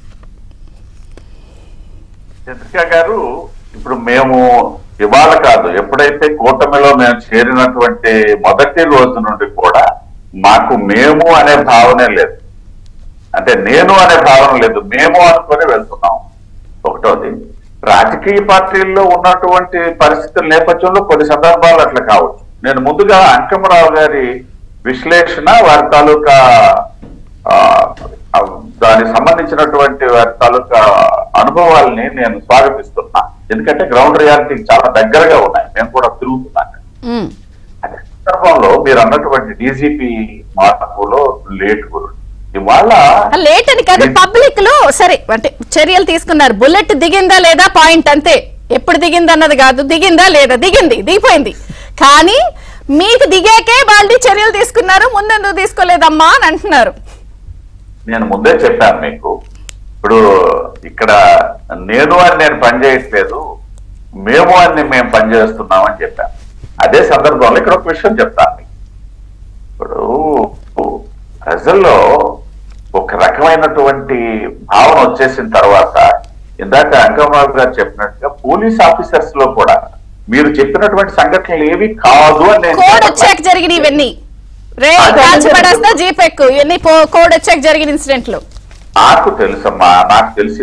చంద్రిక గారు ఇప్పుడు మేము ఇవాళ కాదు ఎప్పుడైతే కూటమిలో మేము చేరినటువంటి మొదటి రోజు నుండి కూడా మాకు మేము అనే భావనే లేదు అంటే నేను అనే భావన లేదు మేము అనుకొని వెళ్తున్నాం ఒకటోది రాజకీయ పార్టీల్లో ఉన్నటువంటి పరిస్థితుల నేపథ్యంలో కొన్ని సందర్భాలు అట్లా కావచ్చు నేను ముందుగా అంకమరావు గారి విశ్లేషణ వారి తాలూకా ఆ, ఆ, దానికి సంబంధించినటువంటి వారి తాలూకా అనుభవాల్ని నేను స్వాగతిస్తున్నా ఎందుకంటే గ్రౌండ్ రియాలిటీకి చాలా దగ్గరగా ఉన్నాయి మేము కూడా తిరుగుతున్నాం ఉమ్. అదే సందర్భంలో మీరు అన్నటువంటి డీజీపీ మార్పులో లేట్ గురు ఇవాళ లేట్ అని కాదు పబ్లిక్ లో సరే అంటే చర్యలు తీసుకున్నారు బుల్లెట్ దిగిందా లేదా పాయింట్ అంతే ఎప్పుడు దిగింది అన్నది కాదు దిగిందా లేదా దిగింది దిగిపోయింది కానీ మీకు దిగాకే వాళ్ళు చర్యలు తీసుకున్నారు ముందెందుకు తీసుకోలేదమ్మా అని అంటున్నారు నేను ముందే చెప్పాను మీకు ఇప్పుడు ఇక్కడ నేను అని నేను పనిచేయట్లేదు మేము అని మేము పనిచేస్తున్నాం అని చెప్పాను అదే సందర్భంలో ఇక్కడ ఒక విషయం చెప్తాను మీకు ఇప్పుడు ప్రజల్లో ఒక రకమైనటువంటి భావన వచ్చేసిన తర్వాత ఇందాక అంకమరావు గారు చెప్పినట్టుగా పోలీస్ ఆఫీసర్స్ లో కూడా మీరు చెప్పినటువంటి సంఘటనలు ఏవి కాదు అని నేను కోడ్ చెప్పట్లేదు. వచ్చాక జరిగిన ఇవన్నీ రే అదే. కాల్చి పడేస్తా జీపెక్ ఇవన్నీ పో- కోడ్ వచ్చాక జరిగిన ఇన్సిడెంట్లు నాకు తెలుసమ్మా నాకు తెలిసి ఇవన్నీ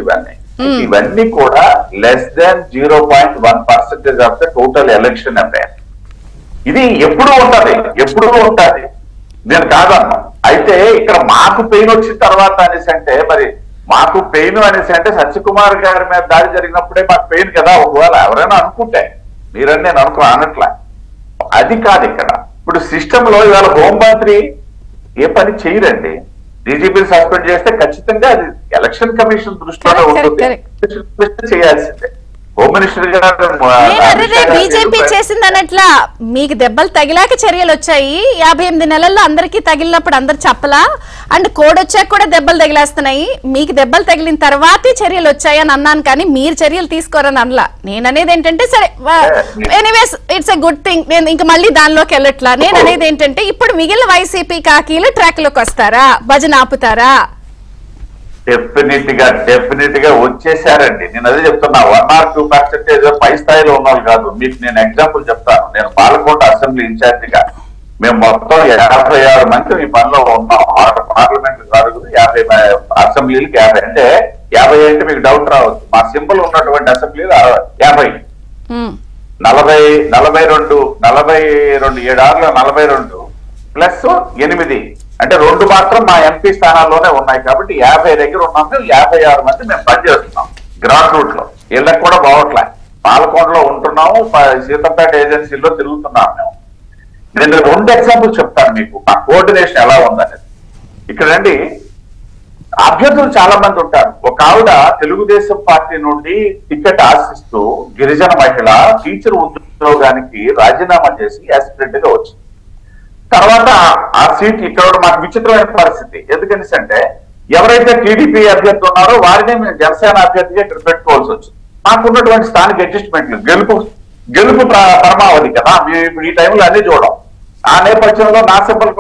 ఇవన్నీ కూడా less than zero point one percentage of the total election affair ఇది ఎప్పుడు ఉంటది ఎప్పుడు ఉంటది నేను కాదన్నా అయితే ఇక్కడ మాకు పెయిన్ వచ్చిన తర్వాత అనేసి అంటే మరి మాకు పెయిన్ అనేసి అంటే సత్యకుమార్ గారి మీద దాడి జరిగినప్పుడే మాకు పెయిన్ కదా ఒకవేళ ఎవరైనా అనుకుంటే మీరని నేను అనుకో అనట్లే అది కాదు ఇక్కడ ఇప్పుడు సిస్టమ్ లో ఇవాళ హోంమంత్రి ఏ పని చేయరండి డీజీపీ సస్పెండ్ చేస్తే ఖచ్చితంగా అది ఎలక్షన్ కమిషన్ దృష్టిలో Correct, ఉంటుంది correct, చేయాల్సిందే హోమ్ మినిస్టర్ గారు నేను అర్రే బీజేపీ చేసింది అన్నట్లా మీకు దెబ్బలు తగిలాక చర్యలు వచ్చాయి యాభై ఎనిమిది నెలల్లో అందరికీ తగిలినప్పుడు అందరు చెప్పలా అండ్ కోడ్ వచ్చాక కూడా దెబ్బలు తగిలేస్తున్నాయి మీకు దెబ్బలు తగిలిన తర్వాతే చర్యలు వచ్చాయి అని అన్నాను కానీ మీరు చర్యలు తీసుకోరని అనలా నేను అనేది ఏంటంటే సరే anyways it's a good thing నేను ఇంకా మళ్ళీ దానిలోకి వెళ్ళట్లా నేను అనేది ఏంటంటే ఇప్పుడు మిగిలిన వైసీపీ కాకీలు ట్రాక్ లోకి వస్తారా భజన ఆపుతారా డెఫినెట్ గా డెఫినెట్ గా వచ్చేసారండి నేను అదే చెప్తున్నా వన్ ఆర్ టూ పర్సెంటేజ్ పై స్థాయిలో ఉన్న వాళ్ళు కాదు మీకు నేను ఎగ్జాంపుల్ చెప్తాను నేను పాలకోట అసెంబ్లీ ఇన్ఛార్జ్ గా మేము మొత్తం యాభై ఆరు మంది ఈ పనిలో ఉన్నాం ఆరు పార్లమెంట్ కాదు యాభై మ- అసెంబ్లీలకి యాభై అంటే యాభై అంటే మీకు డౌట్ రావచ్చు మా సింబల్ ఉన్నటువంటి అసెంబ్లీలు అరవై- యాభై ఉమ్, నలభై నలభై రెండు నలభై రెండు ఏడార్లు నలభై రెండు ప్లస్ ఎనిమిది అంటే రెండు మాత్రం మా ఎంపీ స్థానాల్లోనే ఉన్నాయి కాబట్టి యాభై దగ్గర ఉన్నాం మేము యాభై ఆరు మంది మేము పనిచేస్తున్నాం గ్రాస్ రూట్ లో వీళ్ళకి కూడా బావట్లే పాలకొండలో ఉంటున్నాము ప- సీతంపేట ఏజెన్సీలో తిరుగుతున్నాం మేము నేను రెండు ఎగ్జాంపుల్ చెప్తాను మీకు మా కోఆర్డినేషన్ ఎలా ఉందనేది ఇక్కడ రండి అభ్యర్థులు చాలా మంది ఉంటారు ఒక ఆవిడ తెలుగుదేశం పార్టీ నుండి టికెట్ ఆశిస్తూ గిరిజన మహిళ టీచర్ ఉద్యోగానికి రాజీనామా చేసి యాస్పిరెంట్ గా వచ్చింది తర్వాత ఆ సీట్ ఇక్కడ కూడా మాకు విచిత్రమైన పరిస్థితి ఎందుకని అంటే ఎవరైతే టీడీపీ అభ్యర్థి ఉన్నారో వారిని మేము జనసేన అభ్యర్థిగా ఇక్కడ పెట్టుకోవాల్సి వచ్చింది మాకున్నటువంటి స్థానిక అడ్జస్ట్మెంట్లు గెలుపు గెలుపు ప్ర- పరమావధి కదా మేము ఇప్పుడు ఈ టైంలో అన్ని చూడం ఆ నేపథ్యంలో నా సింబల్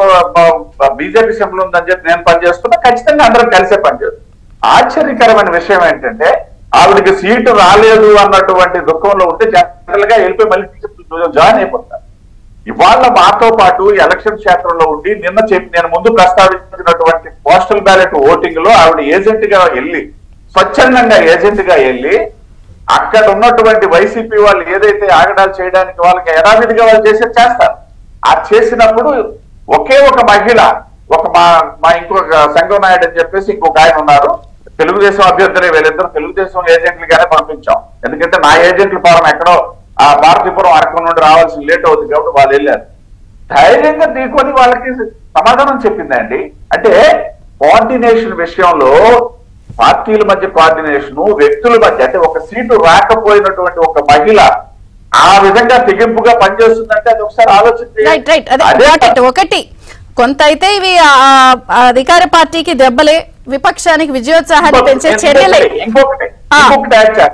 బీజేపీ సింబల్ ఉందని చెప్పి నేను పనిచేస్తున్నా ఖచ్చితంగా అందరం కలిసే పనిచేస్తాం ఆశ్చర్యకరమైన విషయం ఏంటంటే ఆవిడకి సీటు రాలేదు అన్నటువంటి దుఃఖంలో ఉంటే జనరల్ గా వెళ్ళిపోయి మళ్ళీ టీచర్ జాయిన్ అయిపోతారు ఇవాళ మాతో పాటు ఎలక్షన్ క్షేత్రంలో ఉండి నిన్న చెప్పి నేను ముందు ప్రస్తావించినటువంటి పోస్టల్ బ్యాలెట్ ఓటింగ్ లో ఆవిడ ఏజెంట్ గా వెళ్ళి స్వచ్ఛందంగా ఏజెంట్ గా వెళ్ళి అక్కడ ఉన్నటువంటి వైసీపీ వాళ్ళు ఏదైతే ఆగడాలు చేయడానికి వాళ్ళకి యథావిధిగా వాళ్ళు చేసేది చేస్తారు ఆ చేసినప్పుడు ఒకే ఒక మహిళ ఒక మా మా ఇంకొక సంఘం నాయుడు అని చెప్పేసి ఇంకొక ఆయన ఉన్నారు తెలుగుదేశం అభ్యర్థులే వీళ్ళిద్దరు తెలుగుదేశం ఏజెంట్లుగానే పంపించాం ఎందుకంటే నా ఏజెంట్ల ఫారం ఎక్కడో ఆ భారతీపురం అరకం నుండి రావాల్సిన లేట్ అవుతుంది కాబట్టి వాళ్ళు వెళ్ళారు ధైర్యంగా తీసుకొని వాళ్ళకి సమాధానం చెప్పిందండి అంటే కోఆర్డినేషన్ విషయంలో పార్టీల మధ్య కోఆర్డినేషన్ వ్యక్తుల మధ్య అంటే ఒక సీటు రాకపోయినటువంటి ఒక మహిళ ఆ విధంగా తెగింపుగా పనిచేస్తుందంటే అది ఒకసారి ఆలోచన రైట్ రైట్ అదే అదే got it. ఒకటి కొంత అయితే ఇవి ఆ, ఆ, అధికార పార్టీకి దెబ్బలే విపక్షానికి విజయోత్సాహాన్ని పెంచే చర్యలే ఇంకొకటి ఆ. ఇంకొకటి యాడ్ చేస్తాను.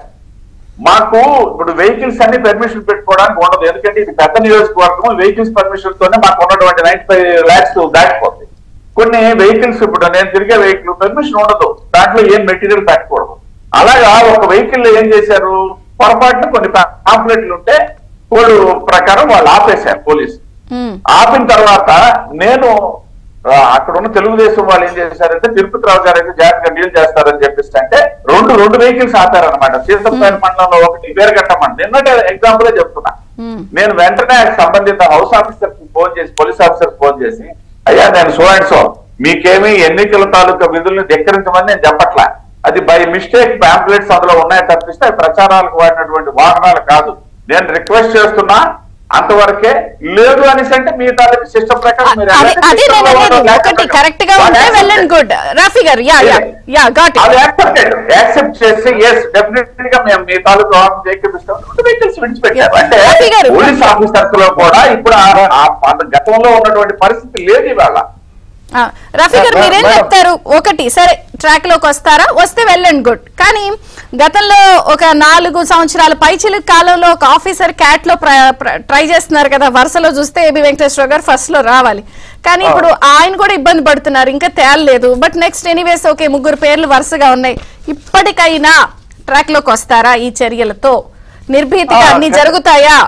మాకు ఇప్పుడు వెహికల్స్ అన్ని పర్మిషన్ పెట్టుకోవడానికి ఉండదు ఎందుకంటే ఇది పెద్ద నియోజకవర్గం వెహికల్స్ పర్మిషన్ తోనే మాకు ఉన్నటువంటి నైన్టీ ఫైవ్ లాక్స్ దాటిపోతుంది కొన్ని వెహికల్స్ ఇప్పుడు నేను తిరిగే వెహికల్ పర్మిషన్ ఉండదు దాంట్లో ఏం మెటీరియల్ పెట్టకూడదు అలాగా ఒక వెహికల్ ఏం చేశారు పొరపాటున కొన్ని పాంప్లెట్లు ఉంటే కోడ్ ప్రకారం వాళ్ళు ఆపేశారు పోలీసు ఉమ్, ఆపిన తర్వాత నేను ఆ, అక్కడ ఉన్న తెలుగుదేశం వాళ్ళు ఏం చేశారంటే తిరుపతి రావు గారు అయితే జాగ్రత్తగా డీల్ చేస్తారని చెప్పేసి అంటే రెండు రెండు వెహికల్స్ ఆపారనమాట సీతంపేట మండలంలో ఒకటి వేరగట్ట మండలం నిన్నటి ఎగ్జాంపుల్ చెప్తున్నా ఉమ్. నేను వెంటనే సంబంధిత హౌస్ ఆఫీసర్ కి ఫోన్ చేసి పోలీస్ ఆఫీసర్ ఫోన్ చేసి అయ్యా నేను సో అండ్ సో మీకేమీ ఎన్నికల తాలూకా విధులను ధిక్కరించమని నేను చెప్పట్లా అది బై మిస్టేక్ పాంప్లెట్స్ అందులో ఉన్నాయి తప్పిస్తే అవి ప్రచారాలకు వాడినటువంటి వాహనాలు కాదు నేను రిక్వెస్ట్ చేస్తున్నా అంతవరకే లేదు అనేసి అంటే మీ తాలూకు సిస్టమ్ ప్రకారం మీరు అదే ఎవరైతే అదే system నేను లో అనేది ఉన్నారో ఒకటి లేకపోతే కరెక్ట్ గా వాళ్ళు ఉంటే accept well and good Rafi garu yeah yeah yeah got అది ఇట్ యాక్సెప్టెడ్ యాక్సెప్ట్ చేసి ఎస్ డెఫినెట్ గా మేము మీ తాలూకు వాహనం చేకిపిస్తాం వెహికల్స్ విడిచిపెట్టారు అంటే రఫీ గారు. పోలీస్ ఆఫీసర్స్ లో కూడా ఇప్పుడు ఆ- ఆ- ఆ గతంలో ఉన్నటువంటి పరిస్థితి లేదు ఇవాళ ఆ, రఫీ గారు మేడం, మీరేం మేడం. చెప్తారు ఒకటి సరే ట్రాక్ లోకి వస్తారా వస్తే వెల్ అండ్ గుడ్ కానీ గతంలో ఒక నాలుగు సంవత్సరాల పైచిలుకు కాలంలో ఒక ఆఫీసర్ క్యాట్ లో ట్రై చేస్తున్నారు కదా వరుసలో చూస్తే ఏబి వెంకటేశ్వర గారు ఫస్ట్ లో రావాలి కానీ ఇప్పుడు ఆయన కూడా ఇబ్బంది పడుతున్నారు ఇంకా తేలలేదు బట్ నెక్స్ట్ ఎనీవేస్ ఓకే ముగ్గురు పేర్లు వరుసగా ఉన్నాయి ఇప్పటికైనా ట్రాక్ లోకి వస్తారా ఈ చర్యలతో నిర్భీతిగా ఆ, అన్ని ఓకే. జరుగుతాయా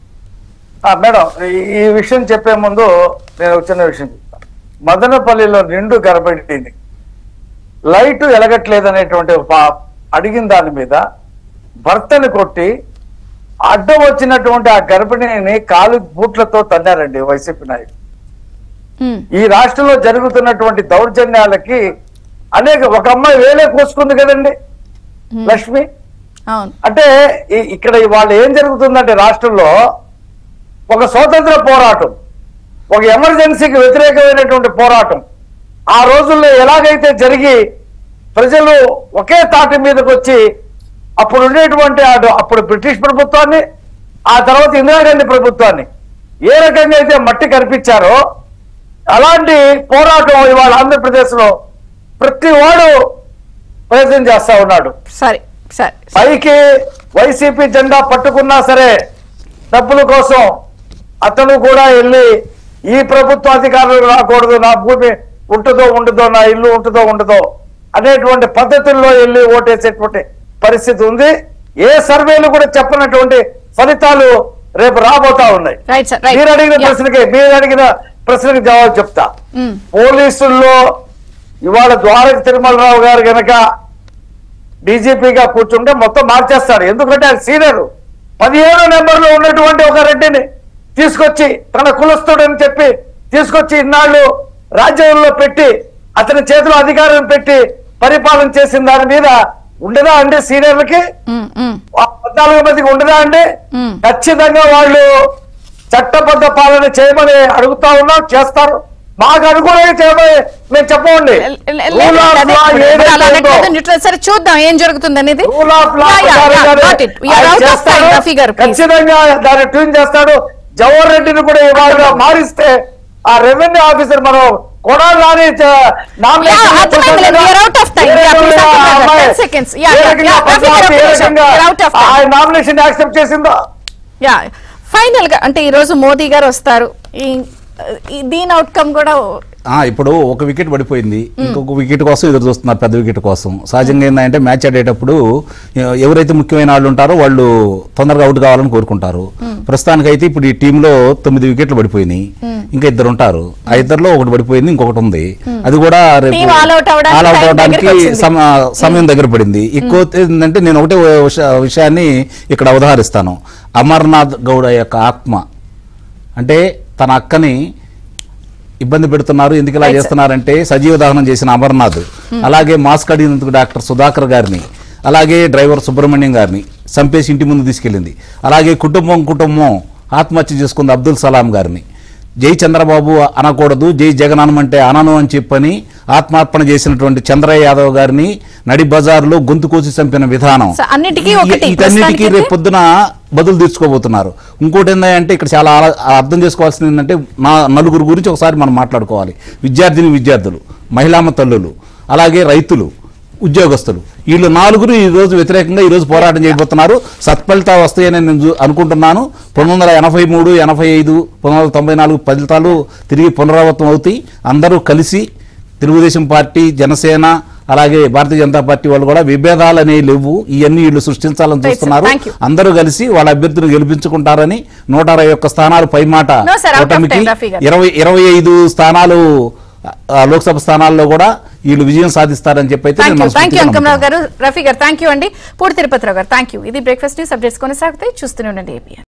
ఆ, మేడం ఈ- ఈ విషయం చెప్పే ముందు నేను ఒక చిన్న విషయం చెప్తాను మదనపల్లిలో నిండు గర్భిణిని లైట్ ఎలగట్లేదు అనేటువంటి ఒక పా- అడిగిన దాని మీద భర్తని కొట్టి అడ్డం వచ్చినటువంటి ఆ గర్భిణిని కాలు బూట్లతో తన్నారండి వైసీపీ నాయకులు ఉమ్, ఈ రాష్ట్రంలో జరుగుతున్నటువంటి దౌర్జన్యాలకి అనేక ఒక అమ్మాయి వేలే కోసుకుంది కదండి లక్ష్మి అవును అంటే ఈ- ఇక్కడ వాళ్ళు ఏం జరుగుతుందంటే రాష్ట్రంలో ఒక స్వాతంత్ర పోరాటం ఒక ఎమర్జెన్సీకి వ్యతిరేకమైనటువంటి పోరాటం ఆ రోజుల్లో ఎలాగైతే జరిగి ప్రజలు ఒకే తాటి మీదకి వచ్చి అప్పుడు ఉండేటువంటి అటు- అప్పుడు బ్రిటిష్ ప్రభుత్వాన్ని ఆ తర్వాత ఇందిరాగాంధీ ప్రభుత్వాన్ని ఏ రకంగా అయితే మట్టి కనిపించారో అలాంటి పోరాటం ఇవాళ ఆంధ్రప్రదేశ్ లో ప్రతి వాడు ప్రయత్నం చేస్తా ఉన్నాడు సరే సరే పైకి వైసీపీ జెండా పట్టుకున్నా సరే డబ్బుల కోసం అతను కూడా వెళ్ళి ఈ ప్రభుత్వ అధికారులు రాకూడదు నా భూమి ఉంటుందో ఉండదో నా ఇల్లు ఉంటుందో ఉండదో అనేటువంటి పద్ధతుల్లో వెళ్ళి ఓటేసేటువంటి పరిస్థితి ఉంది ఏ సర్వేలు కూడా చెప్పనటువంటి ఫలితాలు రేపు రాబోతా ఉన్నాయి రైట్ సార్ రైట్ మీరు అడిగిన యా. ప్రశ్నకి మీరు అడిగిన ప్రశ్నకి జవాబు చెప్తా ఉమ్, పోలీసుల్లో ఇవాళ ద్వారక తిరుమలరావు గారు గనక డీజీపీగా కూర్చుంటే మొత్తం మార్చేస్తాడు ఎందుకంటే ఆయన సీనియర్ పదిహేను నెంబర్లో ఉన్నటువంటి ఒక రెడ్డిని తీసుకొచ్చి తన కులస్తుడని చెప్పి తీసుకొచ్చి ఇన్నాళ్ళు రాజ్యంలో పెట్టి అతని చేతిలో అధికారం పెట్టి పరిపాలన చేసిన దాని మీద ఉండదా అండి సీనియర్లకి ఉమ్, ఉమ్, ఆ పద్నాలుగు మందికి ఉండదా అండి మ్మ్. ఖచ్చితంగా వాళ్ళు చట్టబద్ధ పాలన చేయమని అడుగుతా ఉన్నాం చేస్తారు మాకు అనుకూలంగా చేయమని మేము చెప్పండి లే- లే- Rule of అదే, law ఇప్పుడు ఏదైతే అలా ఉందో, అనట్లేదు, neutral. సరే చూద్దాం ఏం జరుగుతుంది అనేది rule of law ప్రకారంగానే ఆయన చేస్తాడు. రఫీ గారు please. ఖచ్చితంగా దాన్ని ట్యూన్ చేస్తాడు జవహర్ రెడ్డిని కూడా ఇవాళ మారిస్తే ఆ రెవెన్యూ ఆఫీసర్ మనం కొనాలి రాని Yeah, అర్థమైంది. We are out of time. Yeah, please, అర్థమైంది. 10 seconds. Yeah, yeah, yeah. Rafi గారు, ఒక్క నిమిషం. We are out of time. ఆయన నామినేషన్ యాక్సెప్ట్ చేసిందా యా ఫైనల్ గా అంటే ఈ రోజు మోదీ గారు వస్తారు ఈ- ఈ దీని అవుట్కమ్ కూడా ఆ, ఇప్పుడు ఒక వికెట్ పడిపోయింది ఇంకొక వికెట్ కోసం ఎదురు చూస్తున్నారు పెద్ద వికెట్ కోసం సహజంగా ఏంటంటే మ్యాచ్ ఆడేటప్పుడు ఎ- ఎవరైతే ముఖ్యమైన వాళ్ళు ఉంటారో వాళ్ళు తొందరగా అవుట్ కావాలని కోరుకుంటారు ప్రస్తుతానికైతే ఇప్పుడు ఈ టీంలో తొమ్మిది వికెట్లు పడిపోయినాయి ఇంకా ఇద్దరు ఉంటారు ఆ ఇద్దరులో ఒకటి పడిపోయింది ఇంకొకటి ఉంది అది కూడా రేపు Team all out అవ్వడానికి all out time అవ్వడానికి దగ్గరికి వచ్చింది. సమ- సమయం దగ్గర పడింది ఎక్కువ ఏంటంటే నేను ఒకటే విష- విషయాన్ని ఇక్కడ ఉదాహరిస్తాను అమర్నాథ్ గౌడ యొక్క ఆత్మ అంటే తన అక్కని ఇబ్బంది పెడుతున్నారు ఎందుకు ఇలా Right, sir. చేస్తున్నారంటే సజీవ దహనం చేసిన అమర్నాథ్ అలాగే మాస్క్ అడిగినందుకు డాక్టర్ సుధాకర్ గారిని అలాగే డ్రైవర్ సుబ్రహ్మణ్యం గారిని చంపేసి ఇంటి ముందు తీసుకెళ్ళింది అలాగే కుటుంబం కుటుంబం ఆత్మహత్య చేసుకుంది అబ్దుల్ సలాం గారిని జై చంద్రబాబు అనకూడదు జై జగన్ అనమంటే అనను అని చెప్పని ఆత్మార్పణ చేసినటువంటి చంద్రయ్య యాదవ్ గారిని నడి బజార్లో గొంతు కోసి చంపిన విధానం So, అన్నిటికీ ఒకటి. ఈ- వీటన్నిటికీ ప్రస్తుతానికైతే- రేపు పొద్దున బదులు తీర్చుకోబోతున్నారు ఇంకోటి ఏంటంటే ఇక్కడ చాలా ఆల- అర్థం చేసుకోవాల్సింది ఏంటంటే నా నలుగురు గురించి ఒకసారి మనం మాట్లాడుకోవాలి విద్యార్థిని విద్యార్థులు మహిళామ తల్లులు అలాగే రైతులు ఉద్యోగస్తులు వీళ్ళు నాలుగురు ఈ రోజు వ్యతిరేకంగా ఈ రోజు పోరాటం చేయబోతున్నారు సత్ఫలితాలు వస్తాయని నేను చూ- అనుకుంటున్నాను పంతొమ్మిది వందల ఎనభై మూడు ఎనభై ఐదు పంతొమ్మిది వందల తొంభై నాలుగు ఫలితాలు తిరిగి పునరావృతం అవుతాయి అందరూ కలిసి తెలుగుదేశం పార్టీ జనసేన అలాగే భారతీయ జనతా పార్టీ వాళ్ళు కూడా విభేదాలు అనేవి లేవు ఇవన్నీ వీళ్ళు సృష్టించాలని Right, sir. చూస్తున్నారు Thank you. అందరూ కలిసి వాళ్ళ అభ్యర్థులు గెలిపించుకుంటారని నూట అరవై ఒక్క స్థానాలు పైమాట No, sir, out of కూటమికి time, Rafi గారు. ఇరవై ఇరవై ఐదు స్థానాలు ఆ, లోక్సభ స్థానాల్లో కూడా వీళ్ళు విజయం సాధిస్తారని చెప్పి అయితే థ్యాంక్ నేను యూ థ్యాంక్ యూ మనస్ఫూర్తిగా అంకమరావు నమ్ముతున్నాను. గారు రఫీ గారు థ్యాంక్ యూ అండి పూడి తిరుపతిరావు గారు థ్యాంక్ యూ ఇది బ్రేక్ఫాస్ట్ న్యూస్ అప్డేట్స్ కొనసాగుతాయి చూస్తూనే ఉండండి ఏపీ